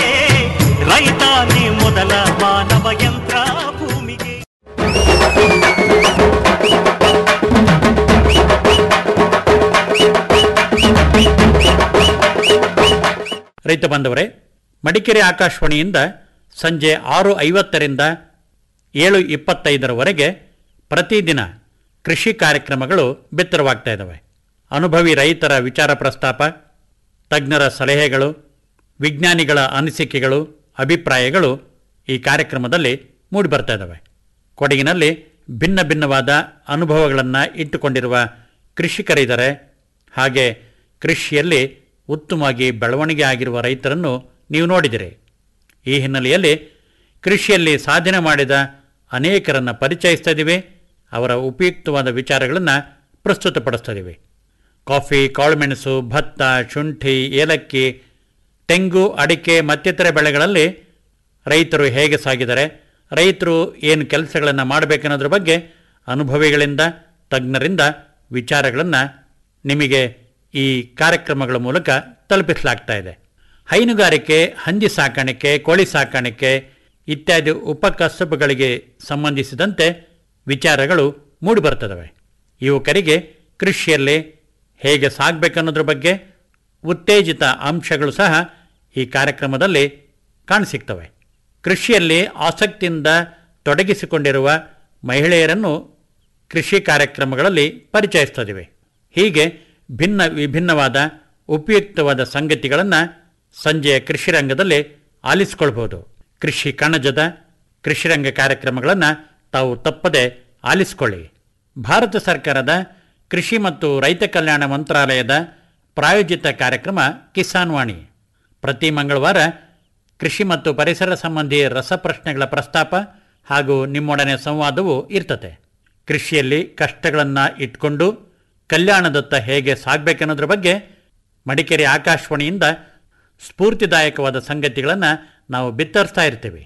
ರೈತಾನೆ ಮೊದಲ ಮಾನವ ಯಂತ್ರ ಭೂಮಿಗೆ ರೈತ ಬಾಂಧವರೇ ಮಡಿಕೇರಿ ಆಕಾಶವಾಣಿಯಿಂದ ಸಂಜೆ ಆರು ಐವತ್ತರಿಂದ ಏಳು ಇಪ್ಪತ್ತೈದರವರೆಗೆ ಪ್ರತಿದಿನ ಕೃಷಿ ಕಾರ್ಯಕ್ರಮಗಳು ಬಿತ್ತರವಾಗ್ತಾ ಇದ್ದಾವೆ ಅನುಭವಿ ರೈತರ ವಿಚಾರ ಪ್ರಸ್ತಾಪ ತಜ್ಞರ ಸಲಹೆಗಳು ವಿಜ್ಞಾನಿಗಳ ಅನಿಸಿಕೆಗಳು ಅಭಿಪ್ರಾಯಗಳು ಈ ಕಾರ್ಯಕ್ರಮದಲ್ಲಿ ಮೂಡಿಬರ್ತಾ ಇದ್ದಾವೆ ಕೊಡಗಿನಲ್ಲಿ ಭಿನ್ನ ಭಿನ್ನವಾದ ಅನುಭವಗಳನ್ನು ಇಟ್ಟುಕೊಂಡಿರುವ ಕೃಷಿಕರಿದ್ದಾರೆ ಹಾಗೆ ಕೃಷಿಯಲ್ಲಿ ಉತ್ತಮವಾಗಿ ಬೆಳವಣಿಗೆ ಆಗಿರುವ ರೈತರನ್ನು ನೀವು ನೋಡಿದಿರಿ ಈ ಹಿನ್ನೆಲೆಯಲ್ಲಿ ಕೃಷಿಯಲ್ಲಿ ಸಾಧನೆ ಮಾಡಿದ ಅನೇಕರನ್ನು ಪರಿಚಯಿಸ್ತಾ ಇದ್ದೀವಿ ಅವರ ಉಪಯುಕ್ತವಾದ ವಿಚಾರಗಳನ್ನು ಪ್ರಸ್ತುತಪಡಿಸ್ತಾ ಇದ್ದೀವಿ ಕಾಫಿ ಕಾಳುಮೆಣಸು ಭತ್ತ ಶುಂಠಿ ಏಲಕ್ಕಿ ತೆಂಗು ಅಡಿಕೆ ಮತ್ತಿತರ ಬೆಳೆಗಳಲ್ಲಿ ರೈತರು ಹೇಗೆ ಸಾಗಿದ್ದಾರೆ ರೈತರು ಏನು ಕೆಲಸಗಳನ್ನು ಮಾಡಬೇಕನ್ನೋದ್ರ ಬಗ್ಗೆ ಅನುಭವಿಗಳಿಂದ ತಜ್ಞರಿಂದ ವಿಚಾರಗಳನ್ನು ನಿಮಗೆ ಈ ಕಾರ್ಯಕ್ರಮಗಳ ಮೂಲಕ ತಲುಪಿಸಲಾಗ್ತಾ ಇದೆ ಹೈನುಗಾರಿಕೆ ಹಂದಿ ಸಾಕಾಣಿಕೆ ಕೋಳಿ ಸಾಕಾಣಿಕೆ ಇತ್ಯಾದಿ ಉಪಕಸಬುಗಳಿಗೆ ಸಂಬಂಧಿಸಿದಂತೆ ವಿಚಾರಗಳು ಮೂಡಿಬರ್ತದವೆ ಯುವಕರಿಗೆ ಕೃಷಿಯಲ್ಲಿ ಹೇಗೆ ಸಾಗಬೇಕನ್ನೋದ್ರ ಬಗ್ಗೆ ಉತ್ತೇಜಿತ ಅಂಶಗಳು ಸಹ ಈ ಕಾರ್ಯಕ್ರಮದಲ್ಲಿ ಕಾಣಸಿಗ್ತವೆ ಕೃಷಿಯಲ್ಲಿ ಆಸಕ್ತಿಯಿಂದ ತೊಡಗಿಸಿಕೊಂಡಿರುವ ಮಹಿಳೆಯರನ್ನು ಕೃಷಿ ಕಾರ್ಯಕ್ರಮಗಳಲ್ಲಿ ಪರಿಚಯಿಸ್ತಿವೆ ಹೀಗೆ ಭಿನ್ನ ವಿಭಿನ್ನವಾದ ಉಪಯುಕ್ತವಾದ ಸಂಗತಿಗಳನ್ನು ಸಂಜೆಯ ಕೃಷಿ ರಂಗದಲ್ಲಿ ಆಲಿಸಿಕೊಳ್ಬಹುದು ಕೃಷಿ ಕಣಜದ ಕೃಷಿರಂಗ ಕಾರ್ಯಕ್ರಮಗಳನ್ನು ತಾವು ತಪ್ಪದೆ ಆಲಿಸಿಕೊಳ್ಳಿ ಭಾರತ ಸರ್ಕಾರದ ಕೃಷಿ ಮತ್ತು ರೈತ ಕಲ್ಯಾಣ ಮಂತ್ರಾಲಯದ ಪ್ರಾಯೋಜಿತ ಕಾರ್ಯಕ್ರಮ ಕಿಸಾನ್ ವಾಣಿ ಪ್ರತಿ ಮಂಗಳವಾರ ಕೃಷಿ ಮತ್ತು ಪರಿಸರ ಸಂಬಂಧಿ ರಸಪ್ರಶ್ನೆಗಳ ಪ್ರಸ್ತಾಪ ಹಾಗೂ ನಿಮ್ಮೊಡನೆ ಸಂವಾದವು ಇರ್ತತೆ ಕೃಷಿಯಲ್ಲಿ ಕಷ್ಟಗಳನ್ನು ಇಟ್ಕೊಂಡು ಕಲ್ಯಾಣದತ್ತ ಹೇಗೆ ಸಾಗಬೇಕನ್ನೋದ್ರ ಬಗ್ಗೆ ಮಡಿಕೇರಿ ಆಕಾಶವಾಣಿಯಿಂದ ಸ್ಫೂರ್ತಿದಾಯಕವಾದ ಸಂಗತಿಗಳನ್ನು ನಾವು ಬಿತ್ತರಿಸ್ತಾ ಇರ್ತೀವಿ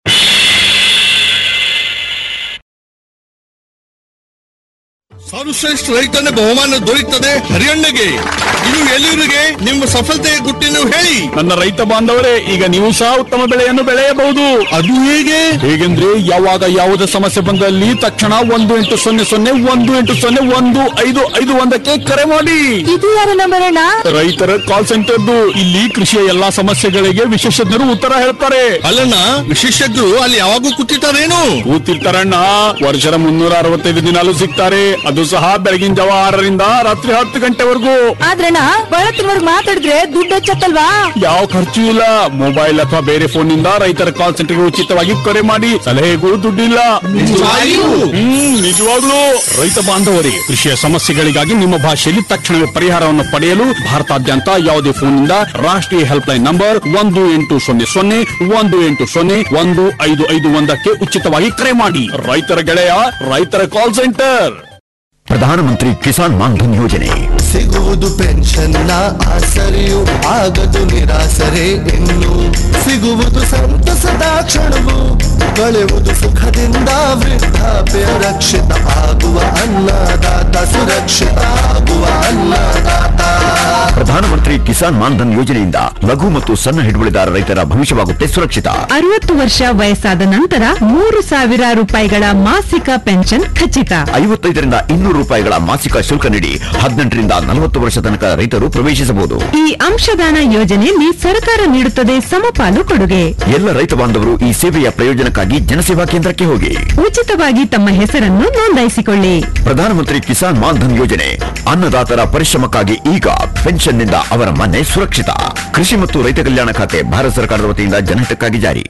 ಸರ್ವಶ್ರೇಷ್ಠ ರೈತನ ಬಹುಮಾನ ದೊರೆಯುತ್ತದೆ ಹರಿಯಣ್ಣಗೆ ಇದು ಎಲ್ಲಿವರಿಗೆ ನಿಮ್ಮ ಸಫಲತೆಯ ಗುಟ್ಟಿನ ಹೇಳಿ ನನ್ನ ರೈತ ಬಾಂಧವರೇ ಈಗ ನೀವು ಸಹ ಉತ್ತಮ ಬೆಳೆಯನ್ನು ಬೆಳೆಯಬಹುದು ಅದು ಹೇಗೆ ಹೇಗೆಂದ್ರೆ ಯಾವಾಗ ಯಾವುದೇ ಸಮಸ್ಯೆ ಬಂದಲ್ಲಿ ತಕ್ಷಣ ಒಂದು ಎಂಟು ಸೊನ್ನೆ ಸೊನ್ನೆ ಒಂದು ಎಂಟು ಸೊನ್ನೆ ಒಂದು ಐದು ಐದು ಒಂದಕ್ಕೆ ಕರೆ ಮಾಡಿ ಇದು ಯಾರ ನಂಬರ್ ಅಣ್ಣ ರೈತರ ಕಾಲ್ ಸೆಂಟರ್ದು ಇಲ್ಲಿ ಕೃಷಿಯ ಎಲ್ಲಾ ಸಮಸ್ಯೆಗಳಿಗೆ ವಿಶೇಷಜ್ಞರು ಉತ್ತರ ಹೇಳ್ತಾರೆ ಅಲ್ಲಣ್ಣ ವಿಶೇಷಜ್ಞರು ಅಲ್ಲಿ ಯಾವಾಗೂ ಕೂತಿರ್ತಾರೇನು ಕೂತಿರ್ತಾರಣ್ಣ ವರ್ಷದ ಮುನ್ನೂರ ಅರವತ್ತೈದು ದಿನಾಲು ಸಿಗ್ತಾರೆ ಅದು ಸಹ ಬೆಳಗಿನ ಜಾವ ಆರರಿಂದ ರಾತ್ರಿ ಹತ್ತು ಗಂಟೆವರೆಗೂ ಆದ್ರಣ್ಣ ಬಳತ್ತಿನವರ್ಗ್ ಮಾತಾಡಿದ್ರೆ ದುಡ್ಡು ಹೆಚ್ಚತ್ತಲ್ವಾ ಯಾವ ಖರ್ಚು ಇಲ್ಲ ಮೊಬೈಲ್ ಅಥವಾ ಬೇರೆ ಫೋನ್ ನಿಂದ ರೈತರ ಕಾಲ್ ಸೆಂಟರ್ಗೆ ಉಚಿತವಾಗಿ ಕರೆ ಮಾಡಿ ಸಲಹೆಗೂ ದುಡ್ಡಿಲ್ಲ ನಿಜವಾಗಿಯೂ? ಹ್ಮ್ ನಿಜವಾಗ್ಲೂ ರೈತ ಬಾಂಧವರಿಗೆ ಕೃಷಿಯ ಸಮಸ್ಯೆಗಳಿಗಾಗಿ ನಿಮ್ಮ ಭಾಷೆಯಲ್ಲಿ ತಕ್ಷಣವೇ ಪರಿಹಾರವನ್ನು ಪಡೆಯಲು ಭಾರತಾದ್ಯಂತ ಯಾವುದೇ ಫೋನ್ ನಿಂದ ರಾಷ್ಟ್ರೀಯ ಹೆಲ್ಪ್ ಲೈನ್ ನಂಬರ್ ಒಂದು ಎಂಟು ಸೊನ್ನೆ ಸೊನ್ನೆ ಒಂದು ಎಂಟು ಸೊನ್ನೆ ಒಂದು ಐದು ಐದು ಒಂದಕ್ಕೆ ಉಚಿತವಾಗಿ ಕರೆ ಮಾಡಿ ರೈತರ ಗೆಳೆಯ ರೈತರ ಕಾಲ್ ಸೆಂಟರ್ ಪ್ರಧಾನಮಂತ್ರಿ ಕಿಸಾನ್ ಮಾನ್ಧನ್ ಯೋಜನೆ ಸಿಗುವುದು ಪೆನ್ಷನ್ನ ಆಸರೆಯು ಆಗದು ನಿರಾಸರೆ ಇನ್ನು ಸಿಗುವುದು ಸಂತಸದ ಕ್ಷಣವು ಕಳೆಯುವುದು ಸುಖದಿಂದ ವೃದ್ಧಾಪ್ಯ ರಕ್ಷಿತ ಆಗುವ ಅನ್ನದಾತ ಸುರಕ್ಷಿತ ಆಗುವ ಅನ್ನದಾತ ಪ್ರಧಾನಮಂತ್ರಿ ಕಿಸಾನ್ ಮಾನ್ಧನ್ ಯೋಜನೆಯಿಂದ ಲಘು ಮತ್ತು ಸಣ್ಣ ಹಿಡುವಳಿದಾರ ರೈತರ ಭವಿಷ್ಯವಾಗುತ್ತೆ ಸುರಕ್ಷಿತ ಅರವತ್ತು ವರ್ಷ ವಯಸ್ಸಾದ ನಂತರ ಮೂರು ಸಾವಿರ ರೂಪಾಯಿಗಳ ಮಾಸಿಕ ಪೆನ್ಷನ್ ಖಚಿತ ಐವತ್ತೈದರಿಂದ ಇನ್ನೂರು ರೂಪಾಯಿಗಳ ಮಾಸಿಕ ಶುಲ್ಕ ನೀಡಿ ಹದಿನೆಂಟರಿಂದ ನಲವತ್ತು ವರ್ಷ ತನಕ ರೈತರು ಪ್ರವೇಶಿಸಬಹುದು ಈ ಅಂಶದಾನ ಯೋಜನೆಯಲ್ಲಿ ಸರ್ಕಾರ ನೀಡುತ್ತದೆ ಸಮಪಾಲು ಕೊಡುಗೆ ಎಲ್ಲ ರೈತ ಬಾಂಧವರು ಈ ಸೇವೆಯ ಪ್ರಯೋಜನಕ್ಕಾಗಿ ಜನಸೇವಾ ಕೇಂದ್ರಕ್ಕೆ ಹೋಗಿ ಉಚಿತವಾಗಿ ತಮ್ಮ ಹೆಸರನ್ನು ನೋಂದಾಯಿಸಿಕೊಳ್ಳಿ ಪ್ರಧಾನಮಂತ್ರಿ ಕಿಸಾನ್ ಮಾನ್ಧನ್ ಯೋಜನೆ ಅನ್ನದಾತರ ಪರಿಶ್ರಮಕ್ಕಾಗಿ ಈಗ ಪೆನ್ಷನ್ನಿಂದ ಅವರ ಮನೆ ಸುರಕ್ಷಿತ ಕೃಷಿ ಮತ್ತು ರೈತ ಕಲ್ಯಾಣ ಖಾತೆ ಭಾರತ ಸರ್ಕಾರದ ವತಿಯಿಂದ ಜನಹಿತಕ್ಕಾಗಿ ಜಾರಿ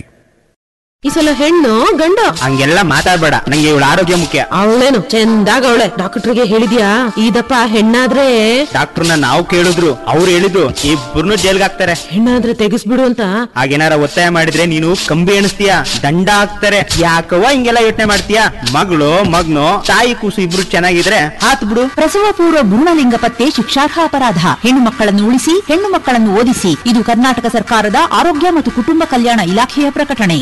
ಈ ಸಲ ಹೆಣ್ಣು ಗಂಡ ಹಂಗೆಲ್ಲ ಮಾತಾಡ್ಬೇಡ ನಂಗೆ ಇವಳ ಆರೋಗ್ಯ ಮುಖ್ಯ ಅವಳೇನು ಚಂದಾಗ ಅವಳೆ ಡಾಕ್ಟರ್ಗೆ ಹೇಳಿದ್ಯಾ ಇದಪ್ಪ ಹೆಣ್ಣಾದ್ರೆ ಡಾಕ್ಟರ್ನ ನಾವು ಕೇಳಿದ್ರು ಅವ್ರು ಹೇಳಿದ್ರು ಇಬ್ಬರನ್ನು ಜೈಲ್ಗೆ ಹಾಕ್ತಾರೆ ಹೆಣ್ಣಾದ್ರೆ ತೆಗಿಸ್ಬಿಡು ಅಂತ ಹಾಗೇನಾರ ಒತ್ತಾಯ ಮಾಡಿದ್ರೆ ನೀನು ಕಂಬಿ ಎಣಿಸ್ತೀಯ ದಂಡ ಹಾಕ್ತಾರೆ ಯಾಕವ್ವ ಹಿಂಗೆಲ್ಲ ಯೋಚನೆ ಮಾಡ್ತೀಯ ಮಗಳು ಮಗ್ನು ತಾಯಿ ಕೂಸು ಇಬ್ರು ಚೆನ್ನಾಗಿದ್ರೆ ಹಾತ್ ಬಿಡು ಪ್ರಸವ ಪೂರ್ವ ಭ್ರೂಣಲಿಂಗ ಪತ್ತೆ ಶಿಕ್ಷಾರ್ಹ ಅಪರಾಧ ಹೆಣ್ಣು ಮಕ್ಕಳನ್ನು ಉಳಿಸಿ ಹೆಣ್ಣು ಮಕ್ಕಳನ್ನು ಓದಿಸಿ ಇದು ಕರ್ನಾಟಕ ಸರ್ಕಾರದ ಆರೋಗ್ಯ ಮತ್ತು ಕುಟುಂಬ ಕಲ್ಯಾಣ ಇಲಾಖೆಯ ಪ್ರಕಟಣೆ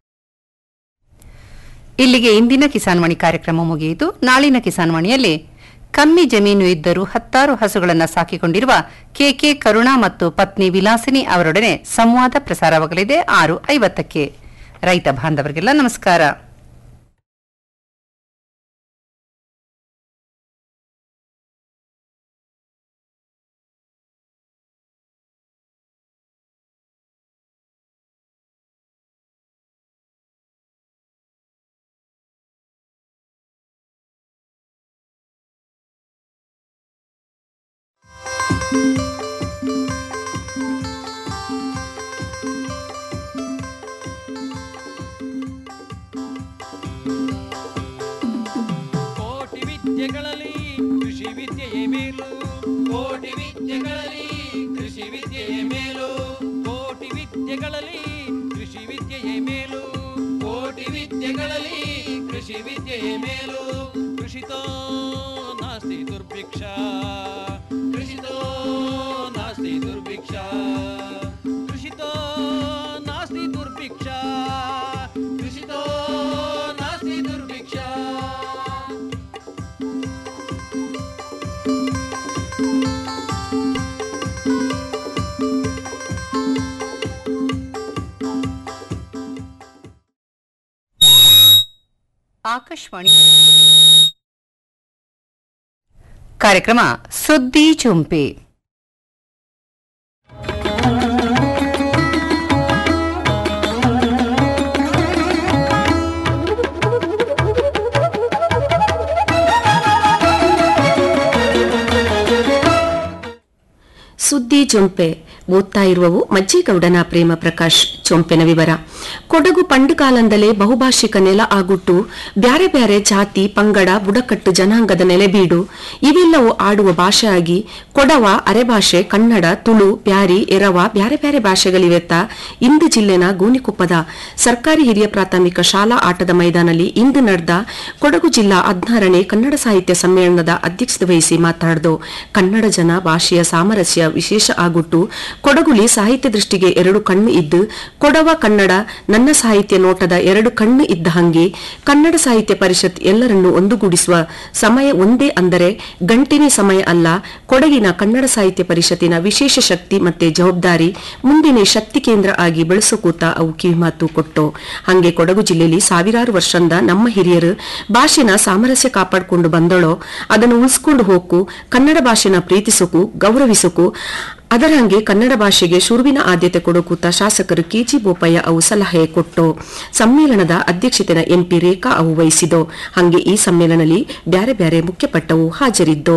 ಇಲ್ಲಿಗೆ ಇಂದಿನ ಕಿಸಾನ್ವಾಣಿ ಕಾರ್ಯಕ್ರಮ ಮುಗಿಯಿತು ನಾಳಿನ ಕಿಸಾನ್ವಾಣಿಯಲ್ಲಿ ಕಮ್ಮಿ ಜಮೀನು ಇದ್ದರೂ ಹತ್ತಾರು ಹಸುಗಳನ್ನು ಸಾಕಿಕೊಂಡಿರುವ ಕೆಕೆ ಕರುಣಾ ಮತ್ತು ಪತ್ನಿ ವಿಲಾಸಿನಿ ಅವರೊಡನೆ ಸಂವಾದ ಪ್ರಸಾರವಾಗಲಿದೆ ಆರು ಐವತ್ತಕ್ಕೆ ರೈತ ಬಾಂಧವರಿಗೆಲ್ಲ ನಮಸ್ಕಾರ ಕೋಟಿ ವಿದ್ಯೆಗಳಲ್ಲಿ ಕೃಷಿ ವಿದ್ಯೆಯೇ ಮೇಲು ಕೋಟಿ ವಿದ್ಯೆಗಳಲ್ಲಿ ಕೃಷಿ ವಿದ್ಯೆಯೇ ಮೇಲು ಕೋಟಿ ವಿದ್ಯೆಗಳಲ್ಲಿ ಕೃಷಿ ವಿದ್ಯೆಯೇ ಮೇಲು ಕೋಟಿ ವಿದ್ಯೆಗಳಲ್ಲಿ ಕೃಷಿ ವಿದ್ಯೆಯೇ ಮೇಲು ಕೃಷಿತೋ ನಾಸ್ತಿ ದುರ್ಭಿಕ್ಷ ಕೃಷಿತೋ ನಾಸ್ತಿ ದುರ್ಭಿಕ್ಷ ಕೃಷಿತೋ ನಾಸ್ತಿ ದುರ್ಭಿಕ್ಷ ಕೃಷಿತೋ ನಾಸ್ತಿ ದುರ್ಭಿಕ್ಷ ಆಕಾಶವಾಣಿ ಕಾರ್ಯಕ್ರಮ ಸುದ್ದಿ ಚುಂಪಿ ಸುದ್ದಿ ಜೊಂಪೆ ಓದ್ತಾ ಇರುವವು ಮಜ್ಜೇಗೌಡನ ಪ್ರೇಮ ಪ್ರಕಾಶ್ ಚೊಂಪೆನ ವಿವರ ಕೊಡಗು ಪಂಡು ಕಾಲಂದಲೇ ಬಹುಭಾಷಿಕ ನೆಲ ಆಗುಟ್ಟು ಬ್ಯಾರೆ ಬ್ಯಾರೆ ಜಾತಿ ಪಂಗಡ ಬುಡಕಟ್ಟು ಜನಾಂಗದ ನೆಲೆಬೀಡು ಇವೆಲ್ಲವೂ ಆಡುವ ಭಾಷೆಯಾಗಿ ಕೊಡವ ಅರೆಭಾಷೆ ಕನ್ನಡ ತುಳು ಬ್ಯಾರಿ ಎರವ ಬ್ಯಾರೆ ಬ್ಯಾರೆ ಭಾಷೆಗಳಿವೆತ್ತ ಇಂದು ಜಿಲ್ಲೆನ ಗೋನಿಕೊಪ್ಪದ ಸರ್ಕಾರಿ ಹಿರಿಯ ಪ್ರಾಥಮಿಕ ಶಾಲಾ ಆಟದ ಮೈದಾನಲ್ಲಿ ಇಂದು ನಡೆದ ಕೊಡಗು ಜಿಲ್ಲಾ ಹದಿನಾರನೇ ಕನ್ನಡ ಸಾಹಿತ್ಯ ಸಮ್ಮೇಳನದ ಅಧ್ಯಕ್ಷತೆ ವಹಿಸಿ ಮಾತನಾಡಿದು ಕನ್ನಡ ಜನ ಭಾಷೆಯ ಸಾಮರಸ್ಯ ವಿಶೇಷ ಆಗುಟ್ಟು ಕೊಡಗುಲಿ ಸಾಹಿತ್ಯ ದೃಷ್ಟಿಗೆ ಎರಡು ಕಣ್ಣು ಇದ್ದು ಕೊಡವ ಕನ್ನಡ ನನ್ನ ಸಾಹಿತ್ಯ ನೋಟದ ಎರಡು ಕಣ್ಣು ಇದ್ದ ಹಂಗೆ ಕನ್ನಡ ಸಾಹಿತ್ಯ ಪರಿಷತ್ ಎಲ್ಲರನ್ನೂ ಒಂದುಗೂಡಿಸುವ ಸಮಯ ಒಂದೇ ಅಂದರೆ ಗಂಟಿನ ಸಮಯ ಅಲ್ಲ ಕೊಡಗಿನ ಕನ್ನಡ ಸಾಹಿತ್ಯ ಪರಿಷತ್ತಿನ ವಿಶೇಷ ಶಕ್ತಿ ಮತ್ತೆ ಜವಾಬ್ದಾರಿ ಮುಂದಿನ ಶಕ್ತಿ ಕೇಂದ್ರ ಆಗಿ ಬೆಳೆಸೋಕೂತ ಅವು ಕಿವಿಮಾತು ಕೊಟ್ಟು ಹಂಗೆ ಕೊಡಗು ಜಿಲ್ಲೆಯಲ್ಲಿ ಸಾವಿರಾರು ವರ್ಷದಿಂದ ನಮ್ಮ ಹಿರಿಯರು ಭಾಷೆನ ಸಾಮರಸ್ಯ ಕಾಪಾಡಿಕೊಂಡು ಬಂದಳೋ ಅದನ್ನು ಉಳಿಸ್ಕೊಂಡು ಹೋಗು ಕನ್ನಡ ಭಾಷೆನ ಪ್ರೀತಿಸೋಕು ಗೌರವಿಸೋಕು ಅದರ ಹಂಗೆ ಕನ್ನಡ ಭಾಷೆಗೆ ಶುರುವಿನ ಆದ್ಯತೆ ಕೊಡೋಕೂತ ಶಾಸಕರು ಕೆಜಿ ಬೋಪಯ್ಯ ಅವು ಸಲಹೆ ಕೊಟ್ಟು ಸಮ್ಮೇಳನದ ಅಧ್ಯಕ್ಷತೆನ ಎನ್ಪಿ ರೇಖಾ ಅವು ವಹಿಸಿದೋ ಹಂಗೆ ಈ ಸಮ್ಮೇಳನದಲ್ಲಿ ಬ್ಯಾರೆ ಬ್ಯಾರೆ ಮುಖ್ಯಪಟ್ಟವು ಹಾಜರಿದ್ದು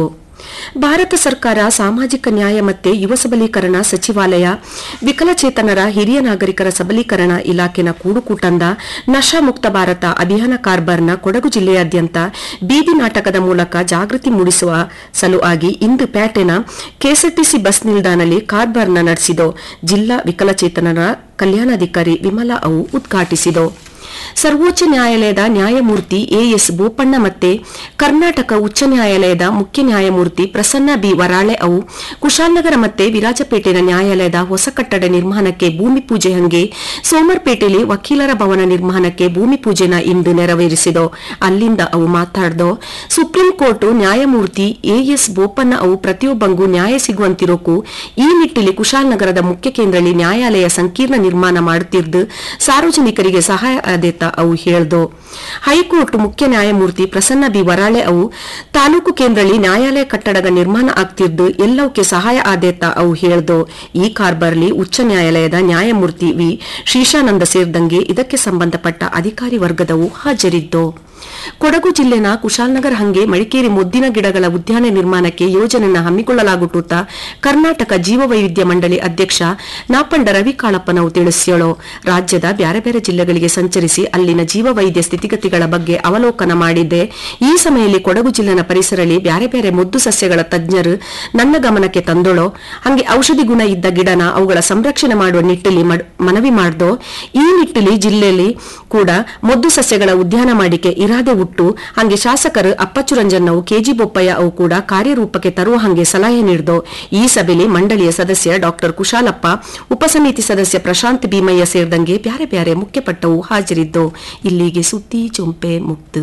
ಭಾರತ ಸರ್ಕಾರ ಸಾಮಾಜಿಕ ನ್ಯಾಯ ಮತ್ತೆ ಯುವ ಸಬಲೀಕರಣ ಸಚಿವಾಲಯ ವಿಕಲಚೇತನರ ಹಿರಿಯ ನಾಗರಿಕರ ಸಬಲೀಕರಣ ಇಲಾಖೆನ ಕೂಡುಕೂಟಂದ ನಶಾ ಮುಕ್ತ ಭಾರತ ಅಭಿಯಾನ ಕಾರ್ಬರ್ನ ಕೊಡಗು ಜಿಲ್ಲೆಯಾದ್ಯಂತ ಬೀದಿ ನಾಟಕದ ಮೂಲಕ ಜಾಗೃತಿ ಮೂಡಿಸುವ ಸಲುವಾಗಿ ಇಂದು ಪ್ಯಾಟೆನ ಕೆಎಸ್ಆರ್ಟಿಸಿ ಬಸ್ ನಿಲ್ದಾಣದಲ್ಲಿ ಕಾರ್ಬರ್ನ ನಡೆಸಿದೋ ಜಿಲ್ಲಾ ವಿಕಲಚೇತನರ ಕಲ್ಯಾಣಾಧಿಕಾರಿ ವಿಮಲಾ ಅವು ಉದ್ಘಾಟಿಸಿದೋ ಸರ್ವೋಚ್ಚ ನ್ಯಾಯಾಲಯದ ನ್ಯಾಯಮೂರ್ತಿ ಎಎಸ್ ಬೋಪಣ್ಣ ಮತ್ತೆ ಕರ್ನಾಟಕ ಉಚ್ಚ ನ್ಯಾಯಾಲಯದ ಮುಖ್ಯ ನ್ಯಾಯಮೂರ್ತಿ ಪ್ರಸನ್ನ ಬಿ ವರಾಳೆ ಅವು ಕುಶಾಲನಗರ ಮತ್ತೆ ವಿರಾಜಪೇಟೆನ ನ್ಯಾಯಾಲಯದ ಹೊಸ ಕಟ್ಟಡ ನಿರ್ಮಾಣಕ್ಕೆ ಭೂಮಿ ಪೂಜೆ ಹಂಗೆ ಸೋಮರ್ಪೇಟೆಯಲ್ಲಿ ವಕೀಲರ ಭವನ ನಿರ್ಮಾಣಕ್ಕೆ ಭೂಮಿ ಪೂಜೆನ ಇಂದು ನೆರವೇರಿಸಿದೋ ಅಲ್ಲಿಂದ ಅವು ಮಾತಾಡ್ದೋ ಸುಪ್ರೀಂ ಕೋರ್ಟ್ ನ್ಯಾಯಮೂರ್ತಿ ಎಎಸ್ ಬೋಪಣ್ಣ ಅವು ಪ್ರತಿಯೊಬ್ಬಂಗೂ ನ್ಯಾಯ ಸಿಗುವಂತಿರೋಕು ಈ ನಿಟ್ಟಿನಲ್ಲಿ ಕುಶಾಲನಗರದ ಮುಖ್ಯ ಕೇಂದ್ರದಲ್ಲಿ ನ್ಯಾಯಾಲಯ ಸಂಕೀರ್ಣ ನಿರ್ಮಾಣ ಮಾಡುತ್ತಿದ್ದು ಸಾರ್ವಜನಿಕರಿಗೆ ಸಹಾಯ ಆದೇತ ಅವು ಹೇಳ್ದೋ ಹೈಕೋರ್ಟ್ ಮುಖ್ಯ ನ್ಯಾಯಮೂರ್ತಿ ಪ್ರಸನ್ನ ಬಿ ವರಾಳೆ ಅವು ತಾಲೂಕು ಕೇಂದ್ರದಲ್ಲಿ ನ್ಯಾಯಾಲಯ ಕಟ್ಟಡದ ನಿರ್ಮಾಣ ಆಗ್ತಿದ್ದು ಎಲ್ಲವಕ್ಕೆ ಸಹಾಯ ಆದೇತ ಅವು ಹೇಳ್ದೋ ಈ ಕಾರ್ಬರ್ಲಿ ಉಚ್ಚ ನ್ಯಾಯಾಲಯದ ನ್ಯಾಯಮೂರ್ತಿ ವಿ ಶ್ರೀಶಾನಂದ ಸೇರಿದಂಗೆ ಇದಕ್ಕೆ ಸಂಬಂಧಪಟ್ಟ ಅಧಿಕಾರಿ ವರ್ಗದವು ಹಾಜರಿದ್ದು ಕೊಡಗು ಜಿಲ್ಲೆನ ಕುಶಾಲನಗರ ಹಂಗೆ ಮಡಿಕೇರಿ ಮುದ್ದಿನ ಗಿಡಗಳ ಉದ್ಯಾನ ನಿರ್ಮಾಣಕ್ಕೆ ಯೋಜನೆಯನ್ನು ಹಮ್ಮಿಕೊಳ್ಳಲಾಗುತ್ತ ಕರ್ನಾಟಕ ಜೀವವೈವಿಧ್ಯ ಮಂಡಳಿ ಅಧ್ಯಕ್ಷ ನಾಪಂಡ ರವಿ ಕಾಳಪ್ಪನವು ತಿಳಿಸ್ಯಳು ರಾಜ್ಯದ ಬ್ಯಾರೆ ಬೇರೆ ಜಿಲ್ಲೆಗಳಿಗೆ ಸಂಚರಿಸಿ ಅಲ್ಲಿನ ಜೀವವೈದ್ಯ ಸ್ಥಿತಿಗತಿಗಳ ಬಗ್ಗೆ ಅವಲೋಕನ ಮಾಡಿದ್ದೆ ಈ ಸಮಯದಲ್ಲಿ ಕೊಡಗು ಜಿಲ್ಲೆನ ಪರಿಸರದಲ್ಲಿ ಬ್ಯಾರೆ ಬೇರೆ ಮುದ್ದು ಸಸ್ಯಗಳ ತಜ್ಞರು ನನ್ನ ಗಮನಕ್ಕೆ ತಂದೊಳೋ ಹಂಗೆ ಔಷಧಿ ಗುಣ ಇದ್ದ ಗಿಡನ ಅವುಗಳ ಸಂರಕ್ಷಣೆ ಮಾಡುವ ನಿಟ್ಟಿನಲ್ಲಿ ಮಡ್- ಮನವಿ ಮಾಡ್ದೋ ಈ ನಿಟ್ಟಿನಲ್ಲಿ ಜಿಲ್ಲೆಯಲ್ಲಿ ಕೂಡ ಮುದ್ದು ಸಸ್ಯಗಳ ಉದ್ಯಾನ ಮಾಡಿಕೆ ಇರಾದೆ ಉಟ್ಟು ಹಂಗೆ ಶಾಸಕರು ಅಪ್ಪಚ್ಚು ರಂಜನ್ ಅವು ಕೆಜಿ ಬೊಪ್ಪಯ್ಯ ಅವು ಕೂಡ ಕಾರ್ಯರೂಪಕ್ಕೆ ತರುವ ಹಂಗೆ ಸಲಹೆ ನೀಡಿದೋ ಈ ಸಭೆಯಲ್ಲಿ ಮಂಡಳಿಯ ಸದಸ್ಯ ಡಾಕ್ಟರ್ ಕುಶಾಲಪ್ಪ ಉಪಸಮಿತಿ ಸದಸ್ಯ ಪ್ರಶಾಂತ್ ಭೀಮಯ್ಯ ಸೇರಿದಂಗೆ ಬ್ಯಾರೆ ಬ್ಯಾರೆ ಮುಖ್ಯಪಟ್ಟವು ಹಾಜರಿದ್ದು ಇಲ್ಲಿಗೆ ಸುದ್ದಿ ಚುಂಪೆ ಮುಕ್ತು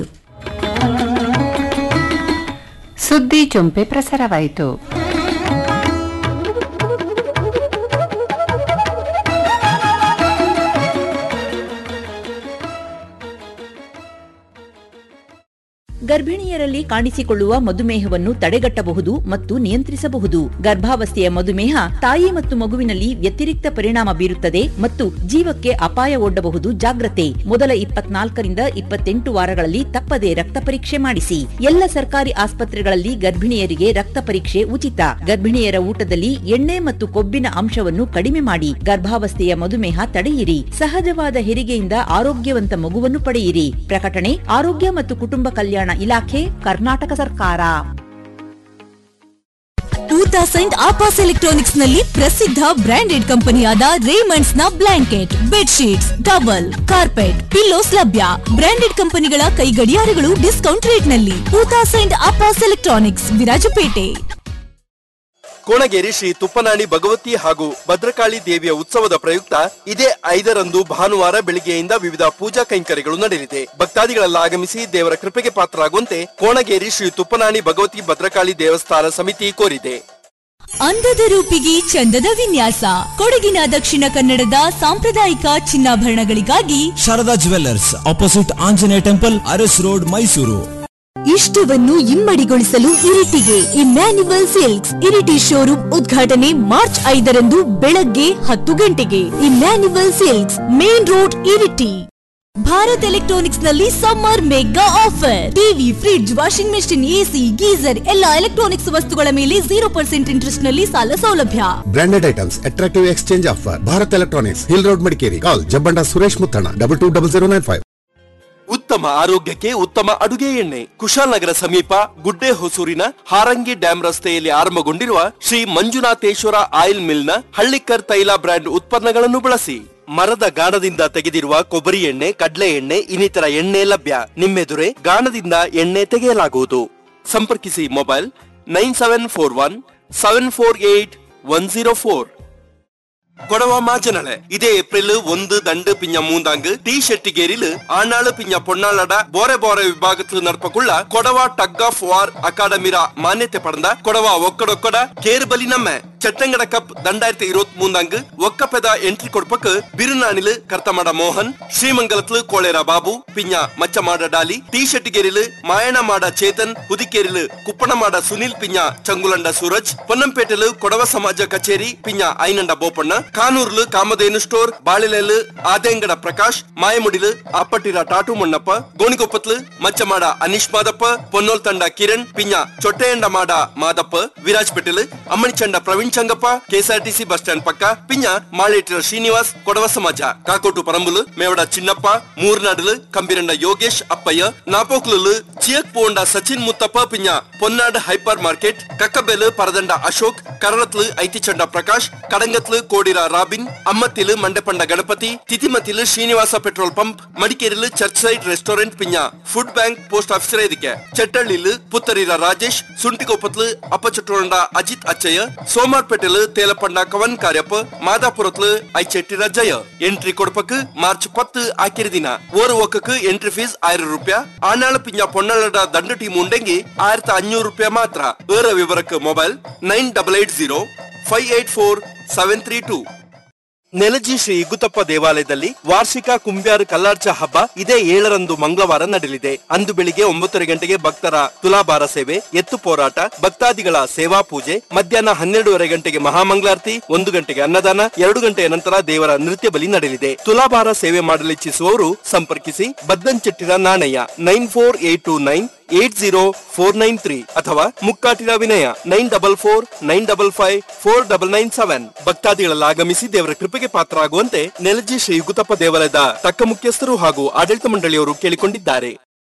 ಸುದ್ದಿ ಚೊಂಪೆ ಪ್ರಸಾರವಾಯಿತು ಗರ್ಭಿಣಿಯರಲ್ಲಿ ಕಾಣಿಸಿಕೊಳ್ಳುವ ಮಧುಮೇಹವನ್ನು ತಡೆಗಟ್ಟಬಹುದು ಮತ್ತು ನಿಯಂತ್ರಿಸಬಹುದು ಗರ್ಭಾವಸ್ಥೆಯ ಮಧುಮೇಹ ತಾಯಿ ಮತ್ತು ಮಗುವಿನಲ್ಲಿ ವ್ಯತಿರಿಕ್ತ ಪರಿಣಾಮ ಬೀರುತ್ತದೆ ಮತ್ತು ಜೀವಕ್ಕೆ ಅಪಾಯ ಒಡ್ಡಬಹುದು ಜಾಗ್ರತೆ ಮೊದಲ ಇಪ್ಪತ್ನಾಲ್ಕರಿಂದ ಇಪ್ಪತ್ತೆಂಟು ವಾರಗಳಲ್ಲಿ ತಪ್ಪದೆ ರಕ್ತ ಪರೀಕ್ಷೆ ಮಾಡಿಸಿ ಎಲ್ಲ ಸರ್ಕಾರಿ ಆಸ್ಪತ್ರೆಗಳಲ್ಲಿ ಗರ್ಭಿಣಿಯರಿಗೆ ರಕ್ತ ಪರೀಕ್ಷೆ ಉಚಿತ ಗರ್ಭಿಣಿಯರ ಊಟದಲ್ಲಿ ಎಣ್ಣೆ ಮತ್ತು ಕೊಬ್ಬಿನ ಅಂಶವನ್ನು ಕಡಿಮೆ ಮಾಡಿ ಗರ್ಭಾವಸ್ಥೆಯ ಮಧುಮೇಹ ತಡೆಯಿರಿ ಸಹಜವಾದ ಹೆರಿಗೆಯಿಂದ ಆರೋಗ್ಯವಂತ ಮಗುವನ್ನು ಪಡೆಯಿರಿ ಪ್ರಕಟಣೆ ಆರೋಗ್ಯ ಮತ್ತು ಕುಟುಂಬ ಕಲ್ಯಾಣ ಇಲಾಖೆ ಕರ್ನಾಟಕ ಸರ್ಕಾರ ಟೂ ತೌಸಂಡ್ ಆಪಾಸ್ ಎಲೆಕ್ಟ್ರಾನಿಕ್ಸ್ ನಲ್ಲಿ ಪ್ರಸಿದ್ಧ ಬ್ರಾಂಡೆಡ್ ಕಂಪನಿಯಾದ ರೇಮಂಡ್ಸ್ ನ blanket bedsheets towel carpet pillows ಲಭ್ಯ ಬ್ರಾಂಡೆಡ್ ಕಂಪನಿಗಳ ಕೈ ಗಡಿಯಾರಗಳು ಡಿಸ್ಕೌಂಟ್ ರೇಟ್ ನಲ್ಲಿ two thousand Apas electronics Virajpet Konageri Shri Tuppanani Bhagavati ಹಾಗೂ ಭದ್ರಕಾಳಿ ದೇವಿಯ ಉತ್ಸವದ ಪ್ರಯುಕ್ತ ಇದೇ ಐದರಂದು ಭಾನುವಾರ ಬೆಳಿಗ್ಗೆಯಿಂದ ವಿವಿಧ ಪೂಜಾ ಕೈಂಕರ್ಯಗಳು ನಡೆಯಲಿದೆ ಭಕ್ತಾದಿಗಳೆಲ್ಲ ಆಗಮಿಸಿ ದೇವರ ಕೃಪೆಗೆ ಪಾತ್ರರಾಗುವಂತೆ ಕೋಣಗೇರಿ ಶ್ರೀ ತುಪ್ಪನಾಣಿ ಭಗವತಿ ಭದ್ರಕಾಳಿ ದೇವಸ್ಥಾನ ಸಮಿತಿ ಕೋರಿದೆ ಅಂದದ ರೂಪಿಗೆ ಚಂದದ ವಿನ್ಯಾಸ ಕೊಡಗಿನ ದಕ್ಷಿಣ ಕನ್ನಡದ ಸಾಂಪ್ರದಾಯಿಕ ಚಿನ್ನಾಭರಣಗಳಿಗಾಗಿ Sharada jewellers opposite Anjaneya temple Aras road Mysuru ಇಷ್ಟವನ್ನು ಇಮ್ಮಡಿಗೊಳಿಸಲು ಇರಿಟಿಗೆ ಇಮ್ಯಾನ್ಯುವಲ್ ಸಿಲ್ಕ್ಸ್ ಇರಿಟಿ ಶೋರೂಮ್ ಉದ್ಘಾಟನೆ ಮಾರ್ಚ್ ಐದರಂದು ಬೆಳಗ್ಗೆ ಹತ್ತು ಗಂಟೆಗೆ Emmanuel silks main road Iritty Bharat electronics ನಲ್ಲಿ summer mega offer TV fridge washing machine AC geyser ಎಲ್ಲ ಎಲೆಕ್ಟ್ರಾನಿಕ್ಸ್ ವಸ್ತುಗಳ ಮೇಲೆ ಜೀರೋ ಪರ್ಸೆಂಟ್ ಇಂಟ್ರೆಸ್ಟ್ ನಲ್ಲಿ ಸಾಲ ಸೌಲಭ್ಯ branded items attractive exchange offer Bharat electronics hill road Madikeri call Jabbanda Suresh Muthanna double two double zero nine five ಉತ್ತಮ ಆರೋಗ್ಯಕ್ಕೆ ಉತ್ತಮ ಅಡುಗೆ ಎಣ್ಣೆ ಕುಶಾಲನಗರ ಸಮೀಪ ಗುಡ್ಡೆ ಹೊಸೂರಿನ ಹಾರಂಗಿ ಡ್ಯಾಂ ರಸ್ತೆಯಲ್ಲಿ ಆರಂಭಗೊಂಡಿರುವ ಶ್ರೀ ಮಂಜುನಾಥೇಶ್ವರ ಆಯಿಲ್ ಮಿಲ್ನ ಹಳ್ಳಿಕರ್ ತೈಲ ಬ್ರ್ಯಾಂಡ್ ಉತ್ಪನ್ನಗಳನ್ನು ಬಳಸಿ ಮರದ ಗಾಣದಿಂದ ತೆಗೆದಿರುವ ಕೊಬ್ಬರಿ ಎಣ್ಣೆ ಕಡ್ಲೆ ಎಣ್ಣೆ ಇನ್ನಿತರ ಎಣ್ಣೆ ಲಭ್ಯ ನಿಮ್ಮೆದುರೆ ಗಾಣದಿಂದ ಎಣ್ಣೆ ತೆಗೆಯಲಾಗುವುದು ಸಂಪರ್ಕಿಸಿ mobile nine seven four one seven four eight one zero four Kodava மாஜனல இதே ஏப்ரல் ஒன்று தண்டு பிஞ்ச மூந்தாங்கு டி ஷெட்டிகேரில் ஆனாளு பிஞ்ச பொன்னாளட போರೆ போರೆ ವಿಭಾಗത്തിൽ ನಡ್ಪಕುಳ್ಳ ಕೊಡವಾ ಟಗ್ ಆಫ್ ವಾರ್ ಅಕಾಡೆಮಿರ ಮಾನ್ಯತೆ ಪಡೆದ ಕೊಡವಾ ಒಕ್ಕಡೊಕ್ಕಡ ಕೇರ್ ಬಲಿ ನಮ್ಮ ಚಟ್ಟಂಗಡ ಕಪ್ ದಂಡಾಯಿರത്തി ഇരുപത്തി മൂന്നാങ്ക് ഒക്കപ്പെത എൻട്രി കൊടുപ്പക്ക് ബിരുനാണില് കർത്തമട മോഹൻ ശ്രീമംഗലത്തില് കോളേര ബാബു പിഞ്ഞ മച്ചമാട ഡാലി ടി ഷെട്ടിಗೇರಿല് ಮಾಯಣಮಾಡ ಚೇತನ್ ಹುದಿಕೇರಿಲು ಕುಪ್ಪಣಮಾಡ ಸುನಿಲ್ ಪಿಂಜ ಚಂಗುಲಂಡ ಸೂರಜ್ ಪೊನ್ನಂಪೇಟೆಲು ಕೊಡವ ಸಮಾಜ ಕಚೇರಿ ಪಿಂಜ ಐನಂಡ ಬೋಪಣ್ಣ ಕಾನೂರ್ಲು ಕಾಮಧೇನು ಸ್ಟೋರ್ ಬಾಳಿಲೆಲು ಆದೇಂಗಡ ಪ್ರಕಾಶ್ ಮಾಯಮುಡಿಲು ಅಪ್ಪಟ್ಟಿರ ಟಾಟು ಮಣ್ಣಪ್ಪ ಗೋಣಿಕೊಪ್ಪತ್ಲು ಮಚ್ಚಮಾಡ ಅನೀಶ್ ಮಾದಪ್ಪ ಪೊನ್ನೋಲ್ ತಂಡ ಕಿರಣ್ ಪಿಂಜ ಚೊಟ್ಟೆಯಂಡ ಮಾಡ ಮಾದಪ್ಪ ವಿರಾಜ್ಪೇಟೆಲು Ammanichanda Praveen Changappa KSRTC bus stand ಪಕ್ಕ ಪಿಂಜ ಮಾಳೇಟಿರ ಶ್ರೀನಿವಾಸ್ ಕೊಡವ ಸಮಾಜ ಕಾಕೋಟು ಪರಂಬುಲು ಮೇವಡ ಚಿನ್ನಪ್ಪ ಮೂರ್ನಾಡುಲು ಕಂಬಿರಂಡ ಯೋಗೇಶ್ ಅಪ್ಪಯ್ಯ ನಾಪೋಕ್ಲು ಚಿಯಕ್ ಪೋಂಡ ಸಚಿನ್ ಮುತ್ತಪ್ಪ ಪಿಂಜ ಪೊನ್ನಾಡ್ ಹೈಪರ್ ಮಾರ್ಕೆಟ್ ಕಕ್ಕಬೆಲು ಪರದಂಡ ಅಶೋಕ್ ಕರಳತ್ಲು ಐತಿಚಂಡ ಪ್ರಕಾಶ್ ಕಡಂಗತ್ಲು ಕೋಡಿರ ರಾಬಿನ್ ಅಮ್ಮತ್ತಿಲು ಮಂಡಪಂಡ ಗಣಪತಿ ತಿತಿಮತಿಲು ಶ್ರೀನಿವಾಸ ಪೆಟ್ರೋಲ್ ಪಂಪ್ ಮಡಿಕೇರಿಲು ಚರ್ಚ್ ಸೈಡ್ ರೆಸ್ಟೋರೆಂಟ್ ಪಿಂಜ ಫುಡ್ ಬ್ಯಾಂಕ್ ಪೋಸ್ಟ್ ಆಫೀಸರ್ ಇದಕ್ಕೆ ಚೆಟ್ಟಳ್ಳಿಲು ಪುತ್ತರಿರ ರಾಜೇಶ್ ಸುಂಟಿಕೊಪ್ಪತ್ಲು ಅಪ್ಪಚಟ್ಟೋಂಡ ಅಜಿತ್ ಅಚ್ಚಯ್ಯ ಸೋಮಾರ್ಪೇಟೆಲು ತೇಲಪಂಡ ಕವನ್ ಕಾರ್ಯಪ್ಪ ಮಾದಾಪುರತ್ಲು ಐಚೆಟ್ಟಿರ ಜಯ ಎಂಟ್ರಿ ಕೊಡಪಕ್ ಮಾರ್ಚ್ ಪತ್ತು ಆಕಿರಿ ದಿನ ಓರು ಒಕ್ಕಕ್ ಎಂಟ್ರಿ ಫೀಸ್ ಆயிரம் ರೂಪಾಯಿ ಆನಾಳ ಪಿಂಜ ಪೊನ್ನಳಡ ದಂಡ ಟೀಮ್ ಉಂಡೆಂಗಿ ಆயிரத்தி ಅഞ്ഞൂറ് ರೂಪಾಯಿ ಮಾತ್ರ ಏರ ವಿವರಕ್ಕೆ mobile nine double eight zero five eight four seven three two Nelaji Shri Igguthappa ದೇವಾಲಯದಲ್ಲಿ ವಾರ್ಷಿಕ ಕುಂಬ್ಯಾರು ಕಲ್ಲಾರ್ಚ ಹಬ್ಬ ಇದೇ ಏಳರಂದು ಮಂಗಳವಾರ ನಡೆಯಲಿದೆ ಅಂದು ಬೆಳಿಗ್ಗೆ ಒಂಬತ್ತரை ಗಂಟೆಗೆ ಭಕ್ತರ ತುಲಾಭಾರ ಸೇವೆ ಎತ್ತು ಹೋರಾಟ ಭಕ್ತಾದಿಗಳ ಸೇವಾ ಪೂಜೆ ಮಧ್ಯಾಹ್ನ ಹನ್ನೆರಡೂವರೆ ಗಂಟೆಗೆ ಮಹಾಮಂಗಳಾರತಿ ಒಂದು ಗಂಟೆಗೆ ಅನ್ನದಾನ ಎರಡು ಗಂಟೆಯ ನಂತರ ದೇವರ ನೃತ್ಯ ಬಲಿ ನಡೆಯಲಿದೆ ತುಲಾಭಾರ ಸೇವೆ ಮಾಡಲಿಚ್ಛಿಸುವವರು ಸಂಪರ್ಕಿಸಿ Baddancchettira Nanaiah nine four eight two nine eight zero four nine three ಅಥವಾ Mukkatira Vinaya nine double four nine double five four double nine seven ಭಕ್ತಾದಿಗಳಲ್ಲಿ ಆಗಮಿಸಿ ದೇವರ ಕೃಪೆಗೆ ಪಾತ್ರರಾಗುವಂತೆ ನೆಲಜಿ ಶ್ರೀ ಯುಗುತಪ್ಪ ದೇವಾಲಯದ ತಕ್ಕ ಮುಖ್ಯಸ್ಥರು ಹಾಗೂ ಆಡಳಿತ ಮಂಡಳಿಯವರು ಕೇಳಿಕೊಂಡಿದ್ದಾರೆ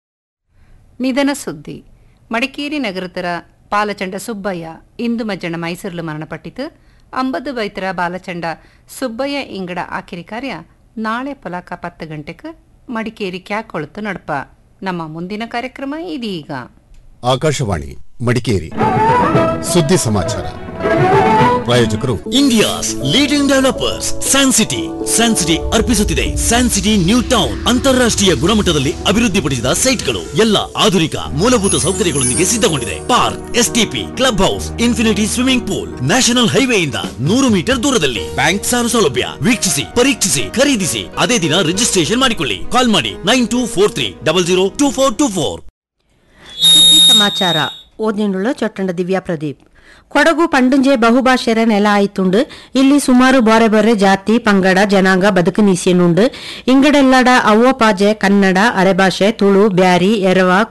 ನಿಧನ ಸುದ್ದಿ ಮಡಿಕೇರಿ ನಗರತರ ಬಾಲಚಂಡ ಸುಬ್ಬಯ್ಯ ಇಂದು ಮಜ್ಜನ ಮೈಸೂರಿಲು ಮರಣಪಟ್ಟಿತು ಅಂಬದು ಬೈತರ ಬಾಲಚಂಡ ಸುಬ್ಬಯ್ಯ ಇಂಗಡ ಆಕಿರಿ ಕಾರ್ಯ ನಾಳೆ ಪೊಲಾಕ ಪತ್ತು ಗಂಟೆಗೆ ಮಡಿಕೇರಿ ಕ್ಯಾಕೊಳುತ್ತು ನಡಪ ನಮ್ಮ ಮುಂದಿನ ಕಾರ್ಯಕ್ರಮ ಇದೀಗ ಆಕಾಶವಾಣಿ ಮಡಿಕೇರಿ ಸುದ್ದಿ ಸಮಾಚಾರ ಪ್ರಾಯೋಜಕರು India's leading developers San City San City ಅರ್ಪಿಸುತ್ತಿದೆ ಸ್ಯಾನ್ ಸಿಟಿ ನ್ಯೂ ಟೌನ್ ಅಂತಾರಾಷ್ಟ್ರೀಯ ಗುಣಮಟ್ಟದಲ್ಲಿ ಅಭಿವೃದ್ಧಿಪಡಿಸಿದ ಸೈಟ್ಗಳು ಎಲ್ಲ ಆಧುನಿಕ ಮೂಲಭೂತ ಸೌಕರ್ಯಗಳೊಂದಿಗೆ ಸಿದ್ಧಗೊಂಡಿದೆ park STP club house infinity swimming pool national ಹೈವೇಯಿಂದ ನೂರು ಮೀಟರ್ ದೂರದಲ್ಲಿ ಬ್ಯಾಂಕ್ ಸಾಲ ಸೌಲಭ್ಯ ವೀಕ್ಷಿಸಿ ಪರೀಕ್ಷಿಸಿ ಖರೀದಿಸಿ ಅದೇ ದಿನ ರಿಜಿಸ್ಟ್ರೇಷನ್ ಮಾಡಿಕೊಳ್ಳಿ ಕಾಲ್ ಮಾಡಿ nine two four three double zero two four two four ಸುದ್ದಿ ಸಮಾಚಾರ ಓದಿನುಳ್ಳ ಚೊಟ್ಟಂಡ ದಿವ್ಯಾ ಪ್ರದೀಪ್ ಕೊಡಗು ಪಂಡುಂಜೆ ಬಹುಭಾಷೆರ ನೆಲ ಆಯ್ತುಂಡು ಇಲ್ಲಿ ಸುಮಾರು ಬಾರೆ ಬಾರೆ ಜಾತಿ ಪಂಗಡ ಜನಾಂಗ ಬದುಕು ನೀಸಿಯನುಂಡು ಇಂಗಡೆಲ್ಲಡ ಅವ್ವ ಪಾಜೆ ಕನ್ನಡ ಅರೆಭಾಷೆ ತುಳು ಬ್ಯಾರಿ ಎರವ